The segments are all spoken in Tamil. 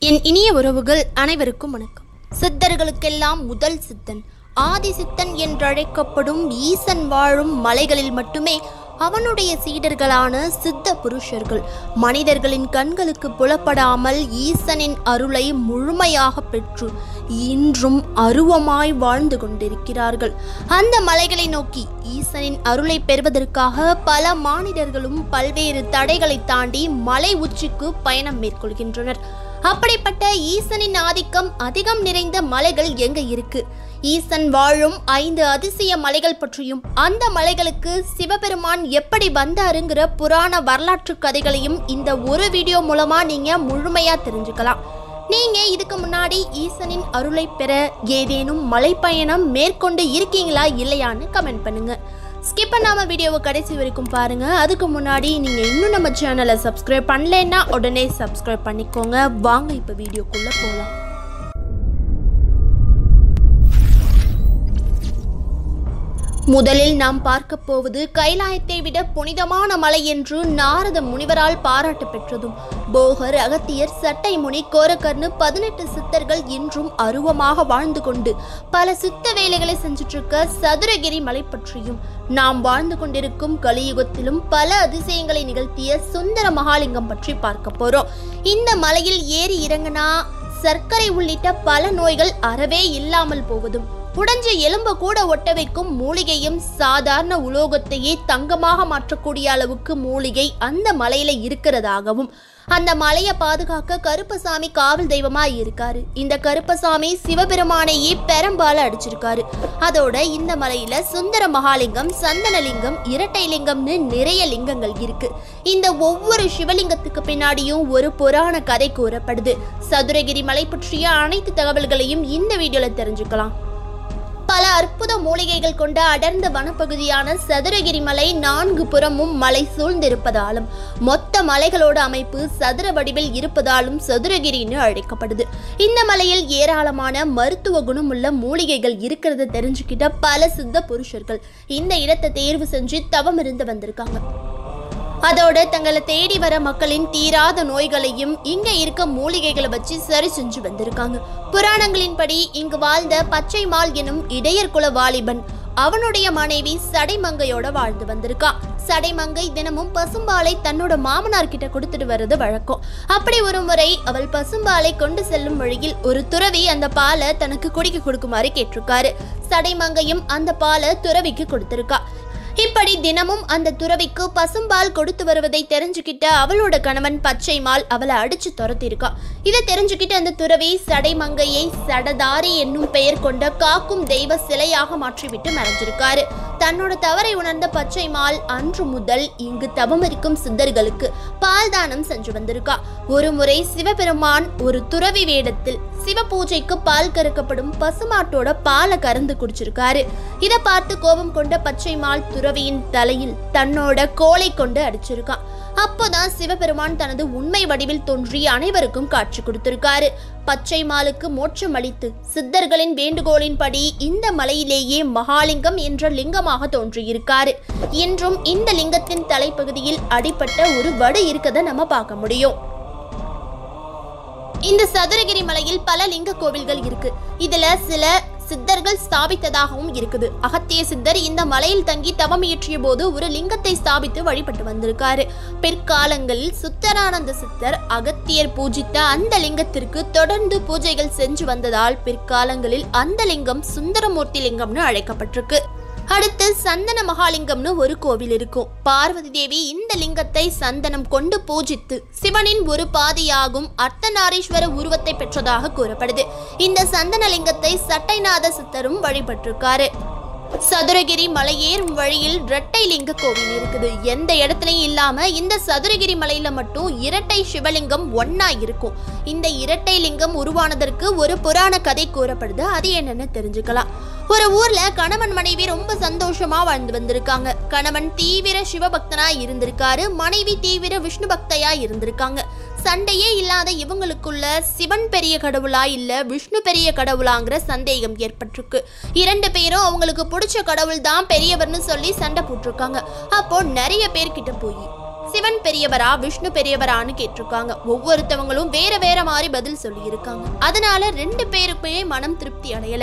என் இனிய உறவுகள் அனைவருக்கும் வணக்கம் சித்தர்களுக்கெல்லாம் முதல் சித்தன் ஆதி சித்தன் என்றழைக்கப்படும் ஈசன் வாழும் மலைகளில் மட்டுமே அவனுடைய சீடர்களான சித்த புருஷர்கள் மனிதர்களின் கண்களுக்கு புலப்படாமல் ஈசனின் அருளை முழுமையாக பெற்று இன்றும் அருவமாய் வாழ்ந்து கொண்டிருக்கிறார்கள் அந்த மலைகளை நோக்கி ஈசனின் அருளை பெறுவதற்காக பல மானிடர்களும் பல்வேறு தடைகளை தாண்டி மலை உச்சிக்கு பயணம் மேற்கொள்கின்றனர் அப்படிப்பட்ட ஈசனின் ஆதிக்கம் அதிகம் நிறைந்த மலைகள் எங்க இருக்கு ஈசன் வாழும் ஐந்து அதிசய மலைகள் பற்றியும் அந்த மலைகளுக்கு சிவபெருமான் எப்படி வந்தாருங்கிற புராண வரலாற்று கதைகளையும் இந்த ஒரு வீடியோ மூலமா நீங்க முழுமையா தெரிஞ்சுக்கலாம் நீங்க இதுக்கு முன்னாடி ஈசனின் அருளை பெற ஏதேனும் மலைப்பயணம் மேற்கொண்டு இருக்கீங்களா இல்லையான்னு கமெண்ட் பண்ணுங்க ஸ்கிப் பண்ணாம வீடியோவை கடைசி வரைக்கும் பாருங்க அதுக்கு முன்னாடி நீங்க இன்னும் நம்ம சேனலை சப்ஸ்கிரைப் பண்ணலைன்னா உடனே சப்ஸ்கிரைப் பண்ணிக்கோங்க வாங்க இப்போ வீடியோக்குள்ள போகலாம் முதலில் நாம் பார்க்க போவது கைலாயத்தை விட புனிதமான மலை என்று நாரத முனிவரால் பாராட்டு பெற்றதும் போகர் அகத்தியர் சட்டை முனி கோரக்கர்னு பதினெட்டு சித்தர்கள் இன்றும் அருவமாக வாழ்ந்து கொண்டு பல சித்த வேலைகளை செஞ்சுட்டு இருக்க சதுரகிரி மலை பற்றியும் நாம் வாழ்ந்து கொண்டிருக்கும் கலியுகத்திலும் பல அதிசயங்களை நிகழ்த்திய சுந்தர மகாலிங்கம் பற்றி பார்க்க போறோம் இந்த மலையில் ஏறி இறங்கினா சர்க்கரை உள்ளிட்ட பல நோய்கள் அறவே இல்லாமல் போவதும் உடைஞ்ச எலும்பு கூட ஒட்ட வைக்கும் மூலிகையும் சாதாரண உலோகத்தையே தங்கமாக மாற்றக்கூடிய அளவுக்கு மூலிகை அந்த மலையில இருக்கிறதாகவும் அந்த மலையை பாதுகாக்க கருப்பசாமி காவல் தெய்வமா இருக்காரு இந்த கருப்பசாமி சிவபெருமானையே பெரம்பால அடிச்சிருக்காரு அதோட இந்த மலையில சுந்தர மகாலிங்கம் சந்தனலிங்கம் இரட்டை லிங்கம்னு நிறைய லிங்கங்கள் இருக்கு இந்த ஒவ்வொரு சிவலிங்கத்துக்கு பின்னாடியும் ஒரு புராண கதை கூறப்படுது சதுரகிரி மலை பற்றிய அனைத்து தகவல்களையும் இந்த வீடியோல தெரிஞ்சுக்கலாம் பல அற்புத மூலிகைகள் கொண்ட அடர்ந்த வனப்பகுதியான சதுரகிரி மலை நான்கு புறமும் மலை சூழ்ந்திருப்பதாலும் மொத்த மலைகளோட அமைப்பு சதுர வடிவில் இருப்பதாலும் சதுரகிரின்னு அழைக்கப்படுது இந்த மலையில் ஏராளமான மருத்துவ குணமுள்ள மூலிகைகள் இருக்கிறத தெரிஞ்சுக்கிட்ட பல சித்த புருஷர்கள் இந்த இடத்தை தேர்வு செஞ்சு தவம் இருந்து வந்திருக்காங்க அதோட தங்களை தேடி வர மக்களின் தீராத நோய்களையும் இங்க இருக்க மூலிகைகளை வச்சு சரி செஞ்சு வந்திருக்காங்க புராணங்களின்படி இங்கு வாழ்ந்த பச்சை மால் எனும் இடையர் குல வாலிபன் அவனுடைய மனைவி சடைமங்கையோட வாழ்ந்து வந்திருக்கான் சடைமங்கை தினமும் பசும்பாலை தன்னோட மாமனார் கிட்ட கொடுத்துட்டு வர்றது வழக்கம் அப்படி ஒரு முறை அவள் பசும்பாலை கொண்டு செல்லும் வழியில் ஒரு துறவி அந்த பாலை தனக்கு குடிக்க கொடுக்குமாறு கேட்டிருக்காரு சடைமங்கையும் அந்த பாலை துறவிக்கு கொடுத்திருக்கா இப்படி தினமும் அந்த துறவிக்கு பசும்பால் கொடுத்து வருவதை தெரிஞ்சுக்கிட்ட அவளோட கணவன் பச்சைமால் அவளை அடிச்சு துரத்திருக்கா இதை தெரிஞ்சுக்கிட்ட அந்த துறவி சடைமங்கையை சடதாரி என்னும் பெயர் கொண்ட காக்கும் தெய்வ சிலையாக மாற்றிவிட்டு மறைஞ்சிருக்காரு தன்னோட தவறை உணர்ந்த பச்சைமால் அன்று முதல் இங்கு தவமரிக்கும் சித்தர்களுக்கு பால் தானம் செஞ்சு வந்திருக்கா ஒரு முறை சிவபெருமான் ஒரு துறவி வேடத்தில் சிவ பூஜைக்கு பால் கறக்கப்படும் பசுமாட்டோட பாலை கறந்து குடிச்சிருக்காரு இதை பார்த்து கோபம் கொண்ட பச்சைமால் துறவியின் தலையில் தன்னோட கோலை கொண்டு அடிச்சிருக்கான் அப்போதான் சிவபெருமான் தனது உண்மை வடிவில் தோன்றி அனைவருக்கும் காட்சி கொடுத்திருக்காரு பச்சை மாலுக்கு மோட்சம் அளித்து சித்தர்களின் வேண்டுகோளின்படி இந்த மலையிலேயே மகாலிங்கம் என்ற லிங்கமாக தோன்றியிருக்காரு இன்றும் இந்த லிங்கத்தின் தலைப்பகுதியில் அடிப்பட்ட ஒரு வடு இருக்கதை நம்ம பார்க்க முடியும் இந்த சதுரகிரி மலையில் பல லிங்க கோவில்கள் இருக்கு இதுல சில சித்தர்கள் ஸ்தாபித்ததாகவும் இருக்குது அகத்திய சித்தர் இந்த மலையில் தங்கி தவம் இயற்றிய போது ஒரு லிங்கத்தை ஸ்தாபித்து வழிபட்டு வந்திருக்காரு பிற்காலங்களில் சுத்தரானந்த சித்தர் அகத்தியர் பூஜித்த அந்த லிங்கத்திற்கு தொடர்ந்து பூஜைகள் செஞ்சு வந்ததால் பிற்காலங்களில் அந்த லிங்கம் சுந்தரமூர்த்தி லிங்கம்னு அழைக்கப்பட்டிருக்கு அடுத்து சந்தன மகாலிங்கம்னு ஒரு கோவில் இருக்கும் பார்வதி தேவி இந்த லிங்கத்தை சந்தனம் கொண்டு பூஜித்து சிவனின் ஒரு பாதியாகும் அர்த்தநாரீஸ்வர உருவத்தை பெற்றதாக கூறப்படுது இந்த சந்தன லிங்கத்தை சட்டைநாத சித்தரும் வழிபட்டிருக்காரு சதுரகிரி மலையேறும் வழியில் இரட்டை லிங்க கோவில் இருக்குது எந்த இடத்துலயும் இல்லாம இந்த சதுரகிரி மலையில மட்டும் இரட்டை சிவலிங்கம் ஒன்னா இருக்கும் இந்த இரட்டை லிங்கம் உருவானதற்கு ஒரு புராண கதை கூறப்படுது அது என்னன்னு தெரிஞ்சுக்கலாம் ஒரு ஊர்ல கணவன் மனைவி ரொம்ப சந்தோஷமா வாழ்ந்து வந்திருக்காங்க கணவன் தீவிர சிவபக்தனா இருந்திருக்காரு மனைவி தீவிர விஷ்ணு பக்தையா இருந்திருக்காங்க சண்டையே இல்லாத இவங்களுக்குள்ள சிவன் பெரிய கடவுளா இல்ல விஷ்ணு பெரிய கடவுளாங்கிற சந்தேகம் ஏற்பட்டிருக்கு இரண்டு பேரும் அவங்களுக்கு பிடிச்ச கடவுள் தான் பெரியவர்னு சொல்லி சண்டை போட்டிருக்காங்க அப்போ நிறைய பேர்கிட்ட போய் சிவன் பெரியவரா விஷ்ணு பெரியவரான்னு கேட்டிருக்காங்க ஒவ்வொருத்தவங்களும் வேற வேற மாதிரி பதில் சொல்லியிருக்காங்க அதனால ரெண்டு பேருக்குமே மனம் திருப்தி அடையல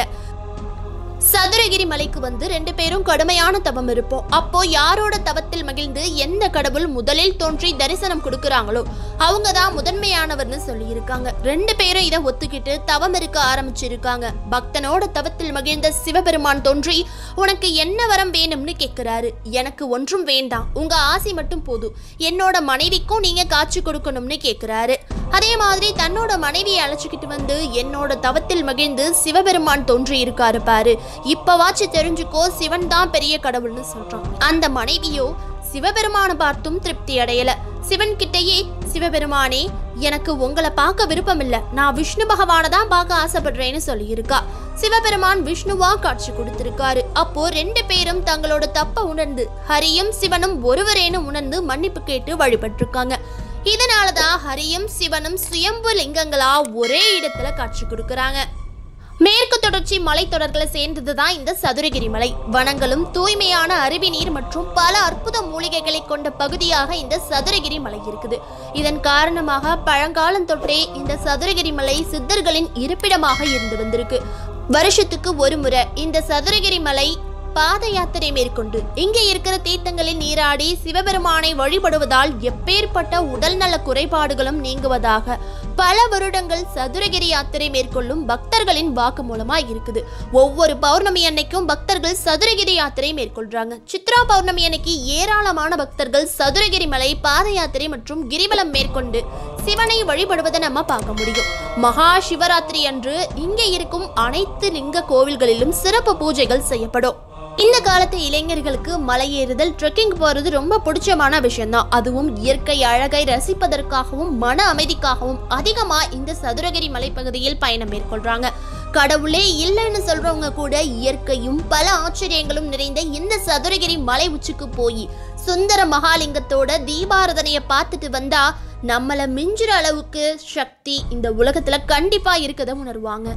சதுரகிரி மலைக்கு வந்து ரெண்டு பேரும் கடுமையான தவம் இருப்போம் அப்போ யாரோட தவத்தில் மகிழ்ந்து எந்த கடவுள் முதலில் தோன்றி தரிசனம் கொடுக்கறாங்களோ அவங்க தான் முதன்மையானவர்னு சொல்லியிருக்காங்க ரெண்டு பேரும் இதை ஒத்துக்கிட்டு தவம் இருக்க ஆரம்பிச்சிருக்காங்க பக்தனோட தவத்தில் மகிழ்ந்த சிவபெருமான் தோன்றி உனக்கு என்ன வரம் வேணும்னு கேட்கிறாரு எனக்கு ஒன்றும் வேண்டாம் உங்க ஆசை மட்டும் போதும் என்னோட மனைவிக்கும் நீங்க காட்சி கொடுக்கணும்னு கேட்கிறாரு அதே மாதிரி தன்னோட மனைவியை அழைச்சிக்கிட்டு வந்து என்னோட தவத்தில் மகிழ்ந்து சிவபெருமான் தோன்றி இருக்காரு பாரு இப்பவாச்சு தெரிஞ்சுக்கோ சிவன் தான் பெரிய கடவுள்னு சொல்றான் அந்த மனைவியோ சிவபெருமானை பார்த்தும் திருப்தி அடையல சிவன் கிட்டயே சிவபெருமானே எனக்கு உங்களை பார்க்க விருப்பம் இல்ல நான் விஷ்ணு பகவானை தான் பார்க்க ஆசைப்படுறேன்னு சொல்லியிருக்கா சிவபெருமான் விஷ்ணுவா காட்சி கொடுத்திருக்காரு அப்போ ரெண்டு பேரும் தங்களோட தப்ப உணர்ந்து ஹரியும் சிவனும் ஒருவரேன்னு உணர்ந்து மன்னிப்பு கேட்டு வழிபட்டிருக்காங்க இதனாலதான் ஹரியும் சிவனும் சுயம்பு லிங்கங்களா ஒரே இடத்துல காட்சி கொடுக்கறாங்க மேற்கு தொடர்ச்சி மலைத்தொடர்களை சேர்ந்தது தான் இந்த சதுரகிரி மலை வனங்களும் தூய்மையான அருவி நீர் மற்றும் பல அற்புத மூலிகைகளை கொண்ட பகுதியாக இந்த சதுரகிரி மலை இருக்குது இதன் காரணமாக பழங்காலம் தொட்டே இந்த சதுரகிரி மலை சித்தர்களின் இருப்பிடமாக இருந்து வந்திருக்கு வருஷத்துக்கு ஒரு முறை இந்த சதுரகிரி மலை பாத யாத்திரை மேற்கொண்டு இங்கே இருக்கிற தீர்த்தங்களில் நீராடி சிவபெருமானை வழிபடுவதால் எப்பேற்பட்ட உடல்நல குறைபாடுகளும் நீங்குவதாக பல வருடங்கள் சதுரகிரி யாத்திரை மேற்கொள்ளும் பக்தர்களின் வாக்குமூலமா இருக்குது ஒவ்வொரு பௌர்ணமி அன்னைக்கும் பக்தர்கள் சதுரகிரி யாத்திரை மேற்கொள்றாங்க சித்ரா பௌர்ணமி அன்னைக்கு ஏராளமான பக்தர்கள் சதுரகிரி மலை பாத யாத்திரை மற்றும் கிரிவலம் மேற்கொண்டு சிவனை வழிபடுவதை நம்ம பார்க்க முடியும் மகா சிவராத்திரி அன்று இங்கே இருக்கும் அனைத்து லிங்க கோவில்களிலும் சிறப்பு பூஜைகள் செய்யப்படும் இந்த காலத்து இளைஞர்களுக்கு மலையேறுதல் ட்ரெக்கிங் போறது ரொம்ப பிடிச்சமான விஷயம்தான் அதுவும் இயற்கை அழகை ரசிப்பதற்காகவும் மன அமைதிக்காகவும் அதிகமா இந்த சதுரகிரி மலைப்பகுதியில் பயணம் மேற்கொள்றாங்க கடவுளே இல்லைன்னு சொல்றவங்க கூட இயற்கையும் பல ஆச்சரியங்களும் நிறைந்த இந்த சதுரகிரி மலை உச்சிக்கு போய் சுந்தர மகாலிங்கத்தோட தீபாரதனைய பார்த்துட்டு வந்தா நம்மள மிஞ்சுற அளவுக்கு சக்தி இந்த உலகத்துல கண்டிப்பா இருக்கத உணர்வாங்க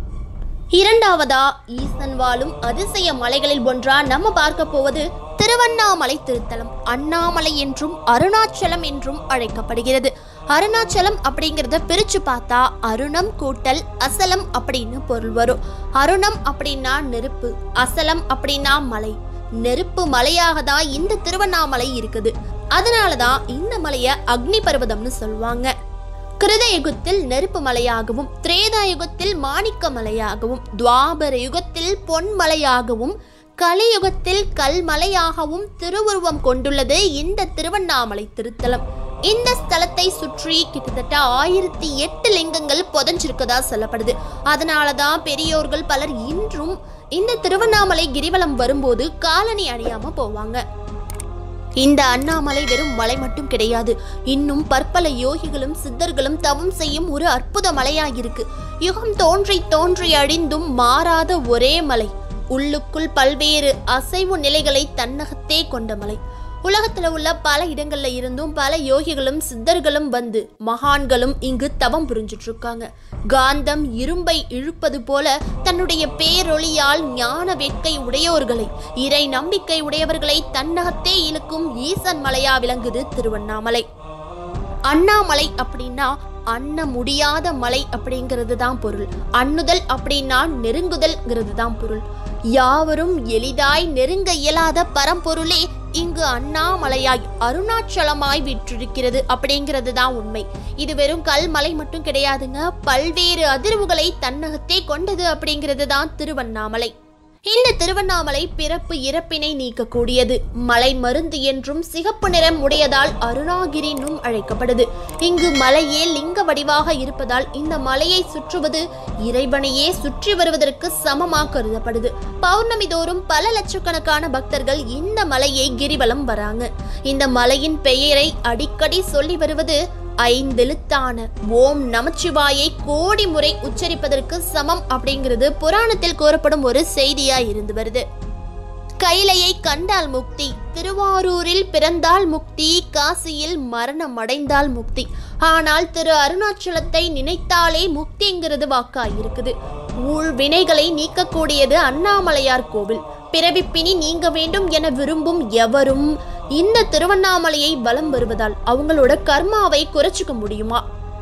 இரண்டாவதா ஈசன் வாழும் அதிசய மலைகளில் ஒன்றா நம்ம பார்க்க போவது திருவண்ணாமலை திருத்தலம் அண்ணாமலை என்றும் அருணாச்சலம் என்றும் அழைக்கப்படுகிறது அருணாச்சலம் அப்படிங்கிறத பிரிச்சு பார்த்தா அருணம் கூட்டல் அசலம் அப்படின்னு பொருள் வரும் அருணம் அப்படின்னா நெருப்பு அசலம் அப்படின்னா மலை நெருப்பு மலையாக தான் இந்த திருவண்ணாமலை இருக்குது அதனால தான் இந்த மலையை அக்னி பர்வதம்னு சொல்லுவாங்க கிருத யுகத்தில் நெருப்பு மலையாகவும் திரேதா யுகத்தில் மாணிக்க மலையாகவும் துவாபர யுகத்தில் பொன்மலையாகவும் கலியுகத்தில் கல்மலையாகவும் திருவுருவம் கொண்டுள்ளது இந்த திருவண்ணாமலை திருத்தலம் இந்த ஸ்தலத்தை சுற்றி கிட்டத்தட்ட ஆயிரத்தி எட்டு லிங்கங்கள் புதஞ்சிருக்கதா சொல்லப்படுது அதனால தான் பெரியோர்கள் பலர் இன்றும் இந்த திருவண்ணாமலை கிரிவலம் வரும்போது காலணி அணியாம போவாங்க இந்த அண்ணாமலை வெறும் மலை மட்டும் கிடையாது இன்னும் பற்பல யோகிகளும் சித்தர்களும் தவம் செய்யும் ஒரு அற்புத மலையாயிருக்கு யுகம் தோன்றி தோன்றி அழிந்தும் மாறாத ஒரே மலை உள்ளுக்குள் பல்வேறு அசைவு நிலைகளை தன்னகத்தே கொண்ட மலை உலகத்துல உள்ள பல இடங்கள்ல இருந்தும் பல யோகிகளும் சித்தர்களும் வந்து மகான்களும் இங்கு தவம் புரிஞ்சிட்டு இருக்காங்க காந்தம் இரும்பை இழுப்பது போல தன்னுடைய பேரொளியால் ஞான வேட்கை உடையோர்களை இறை நம்பிக்கை உடையவர்களை தன்னகத்தே இழுக்கும் ஈசன் மலையா விளங்குது திருவண்ணாமலை அண்ணாமலை அப்படின்னா அண்ண முடியாத மலை அப்படிங்கிறது தான் பொருள் அண்ணுதல் அப்படின்னா நெருங்குதல்ங்கிறது தான் பொருள் யாவரும் எளிதாய் நெருங்க இயலாத பரம்பொருளே இங்கு அண்ணாமலையாய் அருணாச்சலமாய் விற்றிருக்கிறது அப்படிங்கிறது தான் உண்மை இது வெறும் கல்மலை மட்டும் கிடையாதுங்க பல்வேறு அதிர்வுகளை தன்னகத்தே கொண்டது அப்படிங்கிறது தான் திருவண்ணாமலை இந்த திருவண்ணாமலை பிறப்பு இறப்பினை நீக்கக்கூடியது மலை மருந்து என்றும் சிகப்பு நிறம் உடையதால் அருணாகிரி என்னும் அழைக்கப்படுது இங்கு மலையே லிங்க வடிவாக இருப்பதால் இந்த மலையை சுற்றுவது இறைவனையே சுற்றி வருவதற்கு சமமா கருதப்படுது பௌர்ணமி தோறும் பல லட்சக்கணக்கான பக்தர்கள் இந்த மலையை கிரிவலம் வராங்க இந்த மலையின் பெயரை அடிக்கடி சொல்லி வருவது ஐந்தெழுத்தான ஓம் நமச்சிவாயை கோடி முறை உச்சரிப்பதற்கு சமம் அப்படிங்கிறது புராணத்தில் கூறப்படும் ஒரு செய்தியா இருந்து வருது கைலையை கண்டால் முக்தி திருவாரூரில் பிறந்தால் முக்தி காசியில் மரணம் அடைந்தால் முக்தி ஆனால் திரு அருணாச்சலத்தை நினைத்தாலே முக்திங்கிறது வாக்காயிருக்குது ஊழ் வினைகளை நீக்கக்கூடியது அண்ணாமலையார் கோவில் பிறவிப்பினி நீங்க வேண்டும் என விரும்பும் எவரும் இந்த திருவண்ணாமலையை வலம் வருவதால் அவங்களோட கர்மாவை குறைச்சிக்க முடியுமா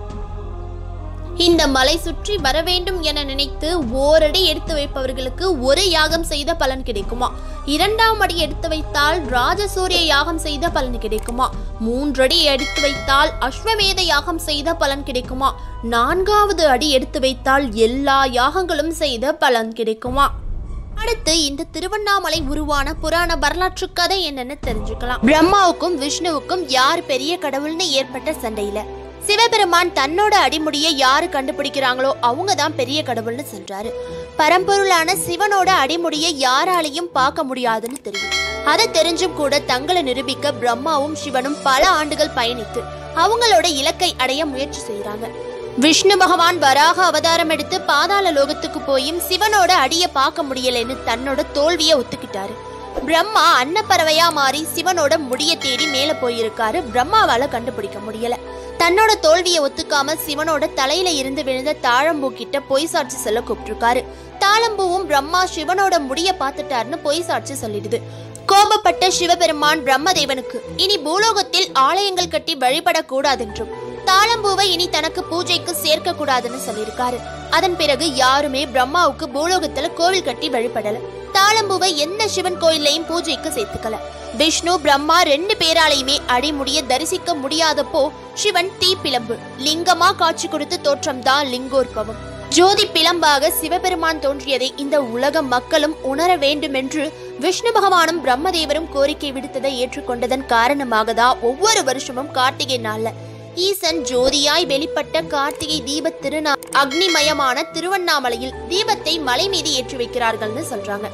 இந்த மலை சுற்றி வர வேண்டும் என நினைத்து ஓரடி எடுத்து வைப்பவர்களுக்கு ஒரு யாகம் செய்த பலன் கிடைக்குமா இரண்டாம் அடி எடுத்து வைத்தால் ராஜசூரிய யாகம் செய்த பலன் கிடைக்குமா மூன்றடி எடுத்து வைத்தால் அஸ்வமேத யாகம் செய்த பலன் கிடைக்குமா நான்காவது அடி எடுத்து வைத்தால் எல்லா யாகங்களும் செய்த பலன் கிடைக்குமா அடுத்து இந்த திருவண்ணாமலை உருவான புராண வரலாற்று கதை என்னன்னு தெரிஞ்சுக்கலாம் பிரம்மாவுக்கும் விஷ்ணுவுக்கும் யார் பெரிய கடவுள்னு ஏற்பட்ட சண்டையில சிவபெருமான் தன்னோட அடிமுடியை யாரு கண்டுபிடிக்கிறாங்களோ அவங்க தான் பெரிய கடவுள்னு சொல்றாரு பரம்பொருளான சிவனோட அடிமுடியை யாராலையும் பார்க்க முடியாதுன்னு தெரியும் அதை தெரிஞ்சும் கூட தங்களை நிரூபிக்க பிரம்மாவும் சிவனும் பல ஆண்டுகள் பயணித்து அவங்களோட இலக்கை அடைய முயற்சி செய்றாங்க விஷ்ணு பகவான் வராக அவதாரம் எடுத்து பாதாள லோகத்துக்கு போயும் சிவனோட அடிய பார்க்க முடியலைன்னு தன்னோட தோல்வியை ஒத்துக்கிட்டாரு பிரம்மா அன்னப்பறவையா மாறி சிவனோட முடிய தேடி மேல போயிருக்காரு பிரம்மாவால கண்டுபிடிக்க முடியல தன்னோட தோல்வியை ஒத்துக்காம சிவனோட தலையில இருந்து விழுந்த தாழம்பூ கிட்ட பொய் சாட்சி சொல்ல கூப்பிட்டிருக்காரு தாளம்பூவும் பிரம்மா சிவனோட முடிய பார்த்துட்டாருன்னு பொய் சாட்சி சொல்லிடுது கோபப்பட்ட சிவபெருமான் பிரம்மதேவனுக்கு இனி பூலோகத்தில் ஆலயங்கள் கட்டி வழிபடக்கூடாதென்றும் தாளம்பூவை இனி தனக்கு பூஜைக்கு சேர்க்க கூடாதுன்னு சொல்லியிருக்காரு அதன் பிறகு யாருமே பிரம்மாவுக்கு பூலோகத்துல கோவில் கட்டி வழிபடல தாளம்பூவை எந்த சிவன் கோயில்லையும் பூஜைக்கு சேர்த்துக்கல விஷ்ணு பிரம்மா ரெண்டு பேராலையுமே அடிமுடிய தரிசிக்க முடியாதப்போ சிவன் தீப்பிளம்பு லிங்கமா காட்சி கொடுத்து தோற்றம் தான் லிங்கோற்பவம் ஜோதி பிளம்பாக சிவபெருமான் தோன்றியதை இந்த உலக மக்களும் உணர வேண்டுமென்று விஷ்ணு பகவானும் பிரம்மதேவரும் கோரிக்கை விடுத்ததை ஏற்றுக்கொண்டதன் காரணமாக தான் ஒவ்வொரு வருஷமும் கார்த்திகை நாள்ல ஈசன் ஜோதியாய் வெளிப்பட்ட கார்த்திகை தீப திருநா அக்னிமயமான திருவண்ணாமலையில் தீபத்தை மலை மீது ஏற்றி வைக்கிறார்கள்னு சொல்றாங்க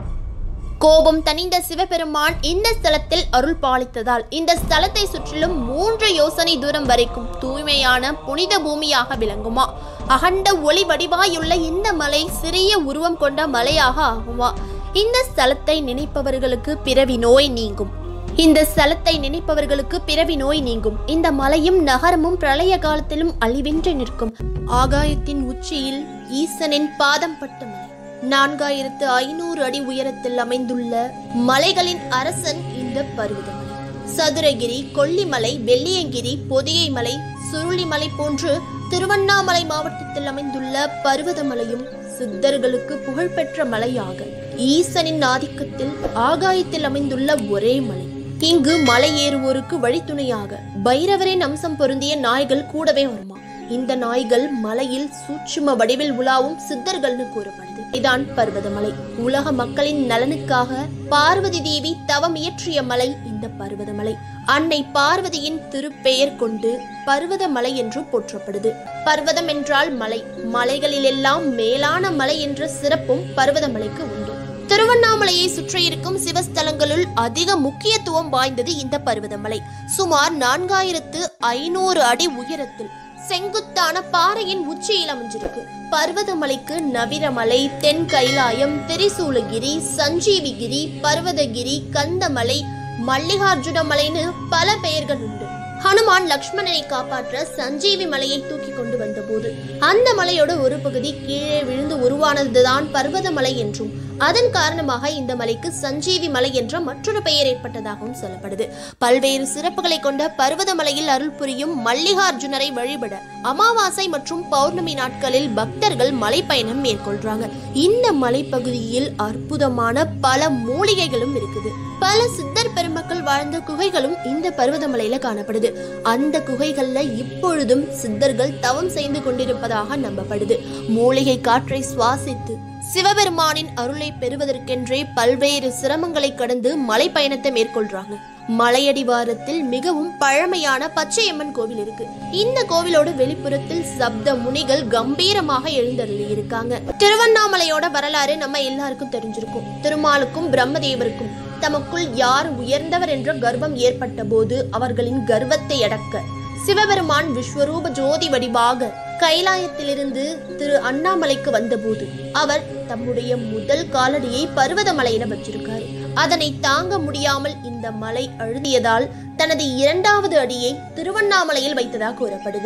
கோபம் தணிந்த சிவபெருமான் இந்த ஸ்தலத்தில் அருள் பாலித்ததால் இந்த ஸ்தலத்தை சுற்றிலும் மூன்று யோசனை தூரம் வரைக்கும் தூய்மையான புனித பூமியாக விளங்குமா அகண்ட ஒளி வடிவாயுள்ள இந்த மலை சிறிய உருவம் கொண்ட மலையாக ஆகுமா இந்த ஸ்தலத்தை நினைப்பவர்களுக்கு பிறவி நோய் நீங்கும் இந்த ஸ்தலத்தை நினைப்பவர்களுக்கு பிறவி நோய் நீங்கும் இந்த மலையும் நகரமும் பிரளய காலத்திலும் அழிவின்றி நிற்கும் ஆகாயத்தின் உச்சியில் ஈசனின் பாதம் பட்ட மலை நான்காயிரத்து ஐநூறு அடி உயரத்தில் அமைந்துள்ள மலைகளின் அரசன் இந்த பர்வதமலை சதுரகிரி கொல்லிமலை வெள்ளியங்கிரி பொதிகை மலை சுருளிமலை போன்று திருவண்ணாமலை மாவட்டத்தில் அமைந்துள்ள பர்வதமலையும் சித்தர்களுக்கு புகழ்பெற்ற மலையாக ஈசனின் ஆதிக்கத்தில் ஆகாயத்தில் அமைந்துள்ள ஒரே மலை இங்கு மலை ஏறுவோருக்கு வழித்துணையாக பைரவரின் அம்சம் பொருந்திய நாய்கள் கூடவே வருமா இந்த நாய்கள் மலையில் சூட்சும வடிவில் உலாவும் சித்தர்கள்னு கூறப்படுது இதான் பர்வதமலை உலக மக்களின் நலனுக்காக பார்வதி தேவி தவம் இயற்றிய மலை இந்த பர்வதமலை அன்னை பார்வதியின் திருப்பெயர் கொண்டு பர்வதமலை என்று போற்றப்படுது பர்வதம் என்றால் மலை மலைகளிலெல்லாம் மேலான மலை என்ற சிறப்பும் பர்வதமலைக்கு உண்டு திருவண்ணாமலையை சுற்றியிருக்கும் சிவஸ்தலங்களுள் அதிக முக்கியத்துவம் வாய்ந்தது இந்த பர்வதமலை சுமார் நான்காயிரத்து ஐநூறு அடி உயரத்தில் செங்குத்தான பாறையின் உச்சியில் அமைஞ்சிருக்கு பர்வதமலைக்கு நவிரமலை தென் கைலாயம் திரிசூலகிரி சஞ்சீவிகிரி பர்வதகிரி கந்தமலை மல்லிகார்ஜுன மலைன்னு பல பெயர்கள் உண்டு ஹனுமான் லக்ஷ்மணனை காப்பாற்ற சஞ்சீவி மலையை தூக்கி கொண்டு வந்தபோது அந்த மலையோட ஒரு பகுதி கீழே விழுந்து உருவானதுதான் பர்வத மலை என்றும் அதன் காரணமாக இந்த மலைக்கு சஞ்சீவி மலை என்ற மற்றொரு பெயர் ஏற்பட்டதாகவும் சொல்லப்படுது பல்வேறு சிறப்புகளை கொண்ட பர்வத மலையில் அருள் புரியும் மல்லிகார்ஜுனரை வழிபட அமாவாசை மற்றும் பௌர்ணமி நாட்களில் பக்தர்கள் மலைப்பயணம் மேற்கொள்றாங்க இந்த மலைப்பகுதியில் அற்புதமான பல மூலிகைகளும் இருக்குது பல சித்தர் பெருமக்கள் வாழ்ந்த குகைகளும் இந்த பர்வதமலையில காணப்படுது அந்த குகைகள்ல இப்பொழுதும் சித்தர்கள் தவம் செய்து கொண்டிருப்பதாக நம்பப்படுது மூலிகை காற்றை சுவாசித்து சிவபெருமானின் அருளை பெறுவதற்கென்றே பல்வேறு சிரமங்களை கடந்து மலை பயணத்தை மேற்கொள்றாங்க மலையடிவாரத்தில் மிகவும் பழமையான பச்சையம்மன் கோவில் இருக்கு இந்த கோவிலோட வெளிப்புறத்தில் சப்த முனிகள் கம்பீரமாக எழுந்தருளி இருக்காங்க திருவண்ணாமலையோட வரலாறு நம்ம எல்லாருக்கும் தெரிஞ்சிருக்கும் திருமாலுக்கும் பிரம்மதேவருக்கும் தமக்குள் யார் உயர்ந்தவர் என்ற கர்வம் ஏற்பட்ட போது அவர்களின் கர்வத்தை அடக்க சிவபெருமான் விஸ்வரூப ஜோதி வடிவாக கைலாயத்திலிருந்து திரு அண்ணாமலைக்கு வந்தபோது அவர் தம்முடைய முதல் காலடியை பர்வதமலையில வச்சிருக்காரு அதனை தாங்க முடியாமல் இந்த மலை அழுதியதால் தனது இரண்டாவது அடியை திருவண்ணாமலையில் வைத்ததாக கூறப்படுது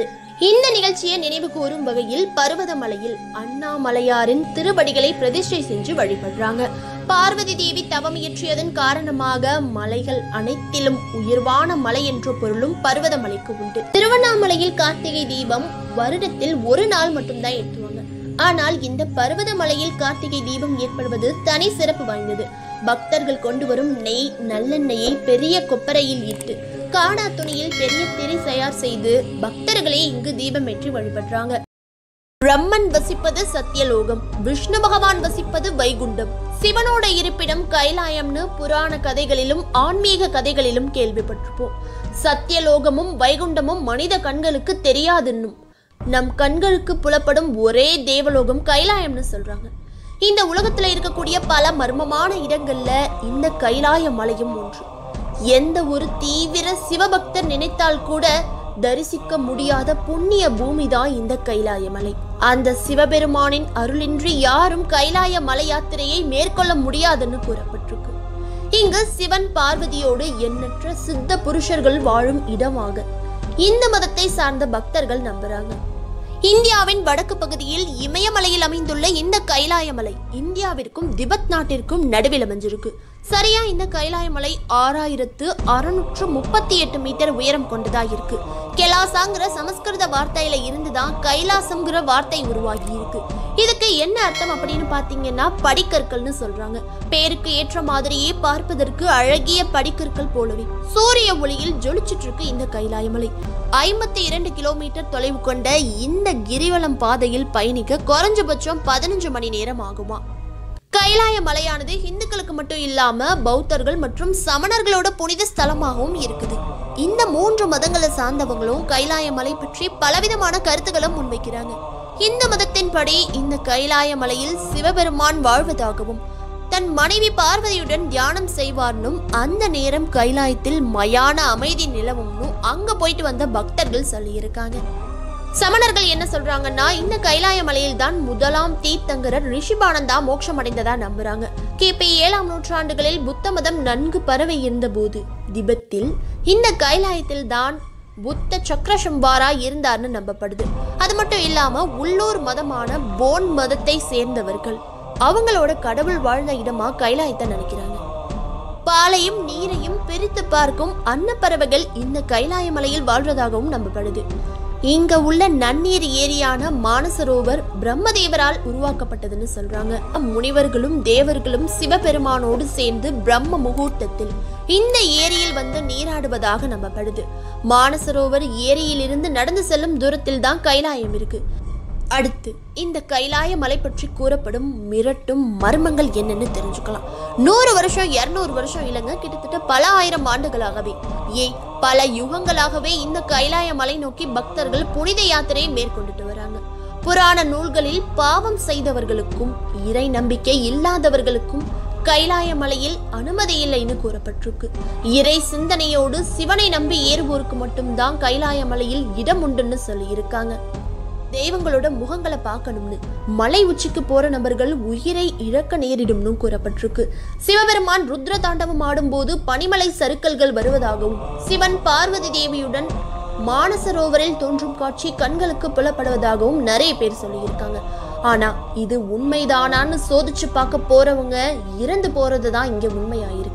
இந்த நிகழ்ச்சியை நினைவு கூறும் வகையில் பர்வதமலையில் அண்ணாமலையாரின் திருவடிகளை பிரதிஷ்டை செஞ்சு வழிபடுறாங்க பார்வதி தேவி தவம் இயற்றியதன் காரணமாக மலைகள் அனைத்திலும் உயர்வான மலை என்ற பொருளும் பர்வதமலைக்கு உண்டு திருவண்ணாமலையில் கார்த்திகை தீபம் வருடத்தில் ஒரு நாள் மட்டும்தான் ஏற்றுவாங்க ஆனால் இந்த பர்வதமலையில் கார்த்திகை தீபம் ஏற்படுவது தனி சிறப்பு வாய்ந்தது பக்தர்கள் கொண்டு வரும் நெய் நல்லெண்ணெயை பெரிய கொப்பரையில் இட்டு காடா துணியில் பெரிய திரி தயார் செய்து பக்தர்களே இங்கு தீபமேற்றி வழிபடுறாங்க பிரம்மன் வசிப்பது சத்தியலோகம் விஷ்ணு பகவான் வசிப்பது வைகுண்டம் சிவனோட இருப்பிடம் கைலாயம்னு புராண கதைகளிலும் ஆன்மீக கதைகளிலும் கேள்விப்பட்டிருப்போம் சத்தியலோகமும் வைகுண்டமும் மனித கண்களுக்கு தெரியாதுன்னும் நம் கண்களுக்கு புலப்படும் ஒரே தேவலோகம் கைலாயம்னு சொல்றாங்க இந்த உலகத்துல இருக்கக்கூடிய பல மர்மமான இடங்கள்ல இந்த கைலாய மலையும் ஒன்று எந்த ஒரு தீவிர சிவபக்தர் நினைத்தால் கூட தரிசிக்க முடியாத புண்ணிய பூமிதான் இந்த கைலாய மலை அந்த சிவபெருமானின் அருளின்றி யாரும் கைலாய மலை யாத்திரையை மேற்கொள்ள முடியாதுன்னு கூறப்பட்டிருக்கு இங்கு சிவன் பார்வதியோடு எண்ணற்ற சித்த புருஷர்கள் வாழும் இடமாக இந்த மதத்தை சார்ந்த பக்தர்கள் நம்புறாங்க இந்தியாவின் வடக்கு பகுதியில் இமயமலையில் அமைந்துள்ள இந்த கைலாய மலை இந்தியாவிற்கும் திபெத் நாட்டிற்கும் நடுவில் அமைஞ்சிருக்கு சரியா இந்த கைலாய மலை ஆறாயிரத்து அறுநூற்று முப்பத்தி எட்டு மீட்டர் உயரம் கொண்டதா இருக்கு கெலாசாங்கிற சமஸ்கிருத வார்த்தையில இருந்துதான் கைலாசம்ங்கிற வார்த்தை உருவாகி இருக்கு இதுக்கு என்ன அர்த்தம் அப்படின்னு பாத்தீங்கன்னா படிக்கற்கள்னு சொல்றாங்க பேருக்கு ஏற்ற மாதிரியே பார்ப்பதற்கு அழகிய படிக்கற்கள் போலவே சூரிய ஒளியில் ஜொலிச்சிட்டு இருக்கு இந்த கைலாய மலை ஐம்பத்தி இரண்டு கிலோமீட்டர் தொலைவு கொண்ட இந்த கிரிவலம் பாதையில் பயணிக்க குறைஞ்சபட்சம் பதினஞ்சு மணி நேரம் ஆகுமா கைலாய மலையானது இந்துக்களுக்கு மட்டும் இல்லாம பௌத்தர்கள் மற்றும் சமணர்களோட புனித ஸ்தலமாகவும் இருக்குது இந்த மூன்று மதங்களை சார்ந்தவங்களும் கைலாய மலை பற்றி பலவிதமான கருத்துக்களை முன்வைக்கிறாங்க இந்து மதத்தின்படி இந்த கைலாய மலையில் சிவபெருமான் வாழ்வதாகவும் தன் மனைவி பார்வதியுடன் தியானம் செய்வார்னும் அந்த நேரம் கைலாயத்தில் மயான அமைதி நிலவும்னு அங்க போயிட்டு வந்த பக்தர்கள் சொல்லியிருக்காங்க சமணர்கள் என்ன சொல்றாங்கன்னா இந்த கைலாய மலையில் தான் முதலாம் தீர்த்தங்கரர் ரிஷிபானந்தா மோட்சம் அடைந்ததா நம்புறாங்க கிபி ஏழாம் நூற்றாண்டுகளில் புத்த மதம் நன்கு பரவி இருந்த போது திபெத்தில் இந்த கைலாயத்தில் தான் புத்த சக்கரசம்பாரா இருந்தார்னு நம்பப்படுது அது மட்டும் இல்லாம உள்ளூர் மதமான போன் மதத்தை சேர்ந்தவர்கள் அவங்களோட கடவுள் வாழ்ந்த இடமா கைலாயத்தை நினைக்கிறாங்க பாலையும் நீரையும் பிரித்து பார்க்கும் அன்னப்பறவைகள் இந்த கைலாய மலையில் வாழ்வதாகவும் நம்பப்படுது இங்க உள்ள நன்னீர் ஏரியான மானசரோவர் பிரம்மதேவரால் உருவாக்கப்பட்டதுன்னு சொல்றாங்க முனிவர்களும் தேவர்களும் சிவபெருமானோடு சேர்ந்து பிரம்ம முகூர்த்தத்தில் இந்த ஏரியில் வந்து நீராடுவதாக நம்பப்படுது மானசரோவர் ஏரியிலிருந்து நடந்து செல்லும் தூரத்தில் தான் கைலாயம் இருக்கு அடுத்து இந்த கைலாய மலை பற்றி கூறப்படும் மிரட்டும் மர்மங்கள் என்னன்னு தெரிஞ்சுக்கலாம் நூறு வருஷம் இருநூறு வருஷம் இல்லைங்க கிட்டத்தட்ட பல ஆயிரம் ஆண்டுகளாகவே ஏன் பல யுகங்களாகவே இந்த கைலாய மலை நோக்கி பக்தர்கள் புனித யாத்திரையை மேற்கொண்டுட்டு வராங்க புராண நூல்களில் பாவம் செய்தவர்களுக்கும் இறை நம்பிக்கை இல்லாதவர்களுக்கும் கைலாய மலையில் அனுமதி இல்லைன்னு கூறப்பட்டிருக்கு இறை சிந்தனையோடு சிவனை நம்பி ஏறுவோருக்கு மட்டும்தான் கைலாய மலையில் இடம் உண்டுன்னு சொல்லியிருக்காங்க தெய்வங்களோட முகங்களை பார்க்கணும்னு மலை உச்சிக்கு போற நபர்கள் உயிரை இழக்க நேரிடும்னு கூறப்பட்டிருக்கு சிவபெருமான் ருத்ர தாண்டவம் ஆடும்போது பனிமலை சறுக்கல்கள் வருவதாகவும் சிவன் பார்வதி தேவியுடன் மானசரோவரில் தோன்றும் காட்சி கண்களுக்கு புலப்படுவதாகவும் நிறைய பேர் சொல்லியிருக்காங்க ஆனா இது உண்மைதானான்னு சோதிச்சு பார்க்க போறவங்க இறந்து போறது தான் இங்க உண்மையாயிருக்கு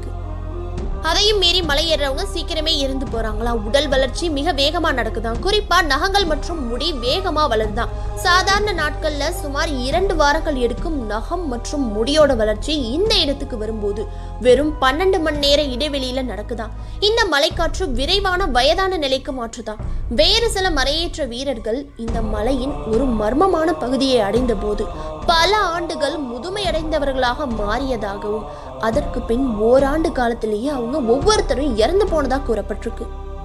அதையும் மீறி மலை ஏறுறவங்க சீக்கிரமே இருந்து போறாங்களா உடல் வளர்ச்சி மிக வேகமா நடக்குதாம் குறிப்பா நகங்கள் மற்றும் முடி வேகமா வளருதாம் சாதாரண நாட்கள்ல சுமார் இரண்டு வாரங்கள் எடுக்கும் நகம் மற்றும் முடியோட வளர்ச்சி இந்த இடத்துக்கு வரும்போது வெறும் பன்னெண்டு மணி நேர இடைவெளியில நடக்குதாம் இந்த மலைக்காற்று விரைவான வயதான நிலைக்கு மாற்றுதாம் வேறு சில மலையேற்ற வீரர்கள் இந்த மலையின் ஒரு மர்மமான பகுதியை அடைந்த போது பல ஆண்டுகள் முதுமையடைந்தவர்களாக மாறியதாகவும் அதற்கு பின் ஓராண்டு காலத்திலேயே அவங்க ஒவ்வொருத்தரும் இறந்து போனதா கூறப்பட்டிருக்கு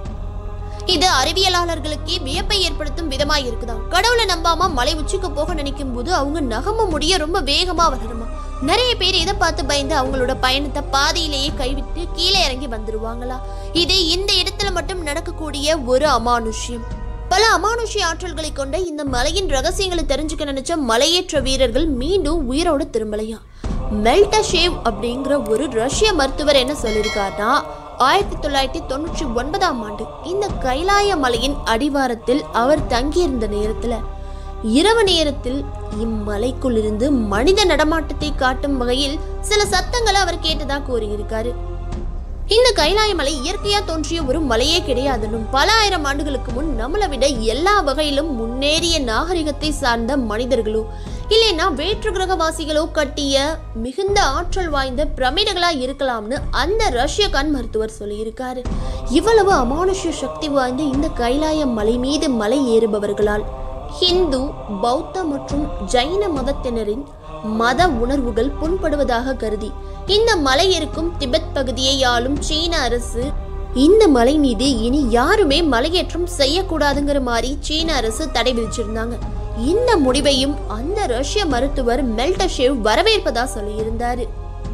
இது அறிவியலாளர்களுக்கே வியப்பை ஏற்படுத்தும் விதமா இருக்குதாம் கடவுளை நம்பாம மலை உச்சிக்கு போக நினைக்கும் போது அவங்க நகம முடிய ரொம்ப வேகமா வளருமா நிறைய பேர் இதை பார்த்து பயந்து அவங்களோட பயணத்தை பாதியிலேயே கைவிட்டு கீழே இறங்கி வந்துருவாங்களா இது இந்த இடத்துல மட்டும் நடக்கக்கூடிய ஒரு அமானுஷ்யம் பல அமானுஷ்ய ஆற்றல்களை கொண்ட இந்த மலையின் ரகசியங்களை தெரிஞ்சுக்க நினைச்ச மலையேற்ற வீரர்கள் மீண்டும் உயிரோட திரும்பலையா மெல்டஷேவ் அப்படிங்கிற ஒரு ரஷ்ய மருத்துவர் என்ன சொல்லியிருக்காருன்னா ஆயிரத்தி தொள்ளாயிரத்தி தொண்ணூற்றி ஒன்பதாம் ஆண்டு இந்த கைலாய மலையின் அடிவாரத்தில் அவர் தங்கியிருந்த நேரத்துல இரவு நேரத்தில் இம்மலைக்குள் இருந்து மனித நடமாட்டத்தை காட்டும் வகையில் சில சத்தங்களை அவர் கேட்டதா கூறியிருக்காரு இந்த கைலாய மலை இயற்கையா தோன்றிய ஒரு மலையே கிடையாதுன்னும் பல ஆயிரம் ஆண்டுகளுக்கு முன் நம்மளை விட எல்லா வகையிலும் முன்னேறிய நாகரிகத்தை சார்ந்த மனிதர்களோ இல்லைன்னா வேற்று கிரகவாசிகளோ கட்டிய மிகுந்த ஆற்றல் வாய்ந்த பிரமிடுகளா இருக்கலாம்னு அந்த ரஷ்ய கண் மருத்துவர் சொல்லியிருக்காரு இவ்வளவு அமானுஷ்ய சக்தி வாய்ந்த இந்த கைலாய மலை மீது மலை ஏறுபவர்களால் ஹிந்து பௌத்த மற்றும் ஜைன மதத்தினரின் மத உணர்வுகள் புண்படுவதாக கருதி இந்த மலை இருக்கும் திபெத் பகுதியை ஆளும் சீன அரசு இந்த மலை மீது இனி யாருமே மலையேற்றம் செய்யக்கூடாதுங்கிற மாதிரி சீன அரசு தடை விதிச்சிருந்தாங்க இந்த முடிவையும் அந்த ரஷ்ய மருத்துவர் மெல்டஷேவ் வரவேற்பதா சொல்லியிருந்தாரு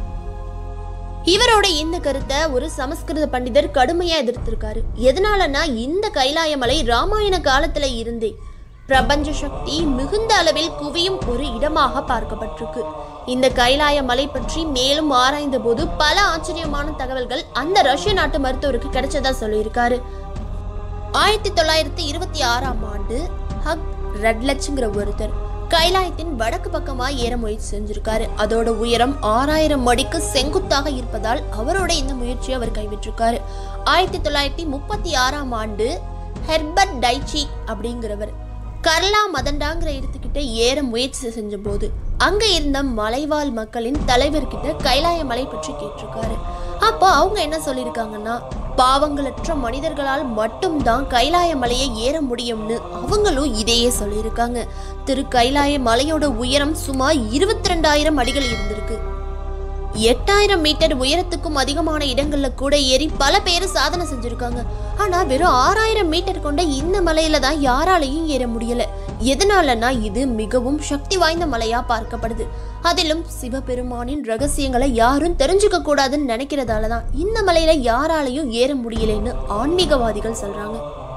இவரோட இந்த கருத்தை ஒரு சமஸ்கிருத பண்டிதர் கடுமையா எதிர்த்திருக்காரு எதனாலனா இந்த கைலாய மலை ராமாயண காலத்துல இருந்தே பிரபஞ்ச சக்தி மிகுந்த அளவில் குவியும் ஒரு இடமாக பார்க்கப்பட்டிருக்கு இந்த கைலாய மலை பற்றி மேலும் ஆராய்ந்த போது பல ஆச்சரியமான தகவல்கள் அந்த ரஷ்ய நாட்டு மருத்துவருக்கு கிடைச்சதா சொல்லியிருக்காரு ஆயிரத்தி தொள்ளாயிரத்தி இருபத்தி ஆறாம் ஆண்டு ஹக் ரெட்லட்சுங்கிற ஒருத்தர் கைலாயத்தின் வடக்கு பக்கமா ஏற முயற்சி செஞ்சிருக்காரு அதோட உயரம் ஆறாயிரம் அடிக்கு செங்குத்தாக இருப்பதால் அவரோட இந்த முயற்சியை அவர் கைவிட்டிருக்காரு ஆயிரத்தி தொள்ளாயிரத்தி முப்பத்தி ஆறாம் ஆண்டு ஹெர்பர்ட் டைச்சி அப்படிங்கிறவர் கர்லா மதண்டாங்கிற இடத்துக்கிட்ட ஏற முயற்சி செஞ்ச போது அங்க இருந்த மலைவாழ் மக்களின் தலைவர்கிட்ட கைலாய மலை பற்றி கேட்டிருக்காரு அப்போ அவங்க என்ன சொல்லியிருக்காங்கன்னா பாவங்களற்ற மனிதர்களால் மட்டும்தான் கைலாய மலையை ஏற முடியும்னு அவங்களும் இதையே சொல்லியிருக்காங்க திரு கைலாய மலையோட உயரம் சுமார் இருபத்தி ரெண்டாயிரம் அடிகள் இருந்திருக்கு எட்டாயிரம் மீட்டர் உயரத்துக்கும் அதிகமான இடங்கள்ல கூட ஏறி பல பேர் சாதனை செஞ்சிருக்காங்க ஆனா வெறும் ஆறாயிரம் மீட்டர் கொண்ட இந்த மலையில தான் யாராலையும் ஏற முடியல எதனாலனா இது மிகவும் சக்தி வாய்ந்த மலையா பார்க்கப்படுது அதிலும் சிவபெருமானின் ரகசியங்களை யாரும் தெரிஞ்சுக்க கூடாதுன்னு நினைக்கிறதால தான் இந்த மலையில யாராலையும் ஏற முடியலைன்னு ஆன்மீகவாதிகள் சொல்றாங்க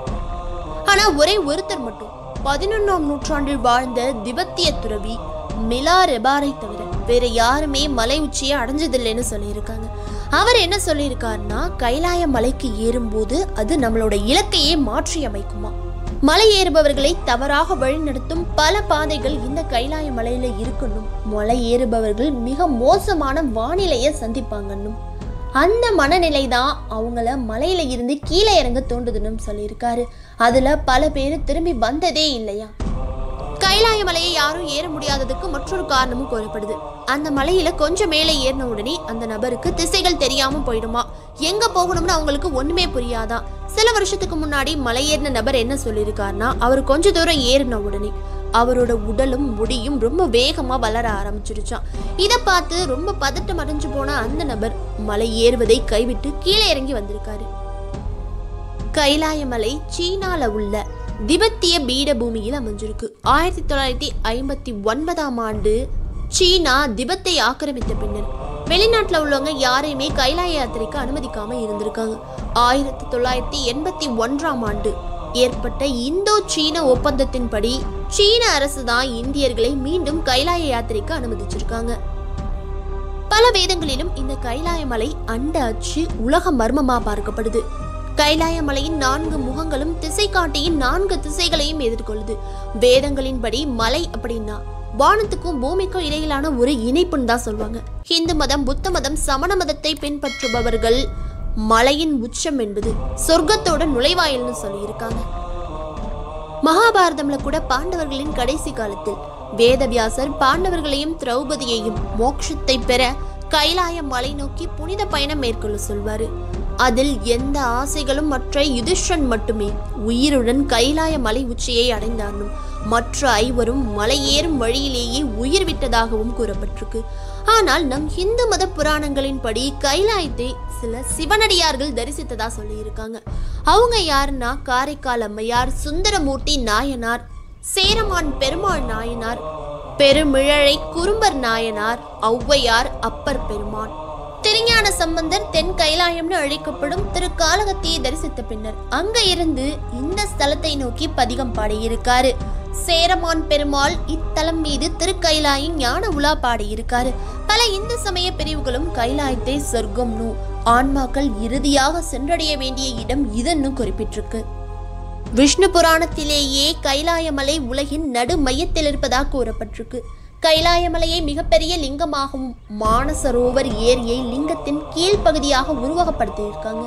ஆனா ஒரே ஒருத்தர் மட்டும் பதினொன்றாம் நூற்றாண்டில் வாழ்ந்த திபெத்திய துறவி மிலா ரெபாரை தவிர வேற யாருமே மலை உச்சியை அடைஞ்சதில்லைன்னு சொல்லியிருக்காங்க அவர் என்ன சொல்லியிருக்காருன்னா கைலாய மலைக்கு ஏறும்போது அது நம்மளோட இலக்கையே மாற்றி அமைக்குமா மலை ஏறுபவர்களை தவறாக வழிநடத்தும் பல பாதைகள் இந்த கைலாய மலையில இருக்கணும் மலை ஏறுபவர்கள் மிக மோசமான வானிலையை சந்திப்பாங்கன்னும் அந்த மனநிலை தான் அவங்கள மலையில இருந்து கீழே இறங்க தோண்டுதுன்னு சொல்லியிருக்காரு அதுல பல பேர் திரும்பி வந்ததே இல்லையா கைலாய மலையை யாரும் ஏற முடியாததுக்கு மற்றொரு காரணமும் கூறப்படுது அந்த மலையில கொஞ்சம் மேலே ஏறின உடனே அந்த நபருக்கு திசைகள் தெரியாம போயிடுமா எங்க போகணும்னு அவங்களுக்கு ஒண்ணுமே புரியாதான் சில வருஷத்துக்கு முன்னாடி மலை ஏறின நபர் என்ன சொல்லியிருக்காருன்னா அவர் கொஞ்ச தூரம் ஏறின உடனே அவரோட உடலும் முடியும் ரொம்ப வேகமா வளர ஆரம்பிச்சிருச்சான் இதை பார்த்து ரொம்ப பதட்டம் அடைஞ்சு போன அந்த நபர் மலை ஏறுவதை கைவிட்டு கீழே இறங்கி வந்திருக்காரு கைலாய மலை சீனால உள்ள திபெத்திய பீடபூமியில் அமைஞ்சிருக்கு ஆயிரத்தி தொள்ளாயிரத்தி ஐம்பத்தி ஒன்பதாம் ஆண்டு சீனா திபெத்தை ஆக்கிரமித்த பின்னர் வெளிநாட்டில் உள்ளவங்க யாரையுமே கைலாய யாத்திரைக்கு அனுமதிக்காம இருந்திருக்காங்க ஆயிரத்தி தொள்ளாயிரத்தி எண்பத்தி ஒன்றாம் ஆண்டு ஏற்பட்ட இந்தோ சீன ஒப்பந்தத்தின்படி சீன அரசு தான் இந்தியர்களை மீண்டும் கைலாய யாத்திரைக்கு அனுமதிச்சிருக்காங்க பல வேதங்களிலும் இந்த கைலாய மலை அண்ட அச்சு உலக மர்மமா பார்க்கப்படுது கைலாய மலையின் நான்கு முகங்களும் திசை காட்டியின் நான்கு திசைகளையும் எதிர்கொள்ளுது வேதங்களின்படி மலை அப்படின்னா வானத்துக்கும் பூமிக்கும் இடையிலான ஒரு இணைப்புன்னு தான் சொல்லுவாங்க ஹிந்து மதம் புத்த மதம் சமண மதத்தை பின்பற்றுபவர்கள் மலையின் உச்சம் என்பது சொர்க்கத்தோட நுழைவாயில்னு சொல்லியிருக்காங்க மகாபாரதம்ல கூட பாண்டவர்களின் கடைசி காலத்தில் வேதவியாசர் பாண்டவர்களையும் திரௌபதியையும் மோட்சத்தை பெற கைலாய மலை நோக்கி புனித பயணம் மேற்கொள்ள சொல்வாரு அதில் எந்த ஆசைகளும் மற்ற யுதிஷ்டன் மட்டுமே உயிருடன் கைலாய மலை உச்சியை அடைந்தார்னும் மற்ற ஐவரும் மலை ஏறும் வழியிலேயே உயிர் விட்டதாகவும் கூறப்பட்டிருக்கு ஆனால் நம் இந்து மத புராணங்களின்படி கைலாயத்தை சில சிவனடியார்கள் தரிசித்ததா சொல்லியிருக்காங்க அவங்க யாருன்னா காரைக்கால் அம்மையார் சுந்தரமூர்த்தி நாயனார் சேரமான் பெருமாள் நாயனார் பெருமிழலை குறும்பர் நாயனார் ஔவையார் அப்பர் பெருமான் திருஞான சம்பந்தர் தென் கைலாயம்னு அழைக்கப்படும் திரு காலகத்தியை தரிசித்த பின்னர் அங்க இருந்து இந்த ஸ்தலத்தை நோக்கி பதிகம் பாடியிருக்காரு சேரமான் பெருமாள் இத்தலம் மீது திருக்கைலாயம் ஞான உலா பாடியிருக்காரு பல இந்து சமய பிரிவுகளும் கைலாயத்தை சொர்க்கம்னு ஆன்மாக்கள் இறுதியாக சென்றடைய வேண்டிய இடம் இதுன்னு குறிப்பிட்டிருக்கு விஷ்ணு புராணத்திலேயே கைலாயமலை உலகின் நடு மையத்தில் இருப்பதாக கூறப்பட்டிருக்கு கைலாயமலையை மிகப்பெரிய லிங்கமாகவும் மானசரோவர் ஏரியை லிங்கத்தின் கீழ்ப்பகுதியாக உருவகப்படுத்தியிருக்காங்க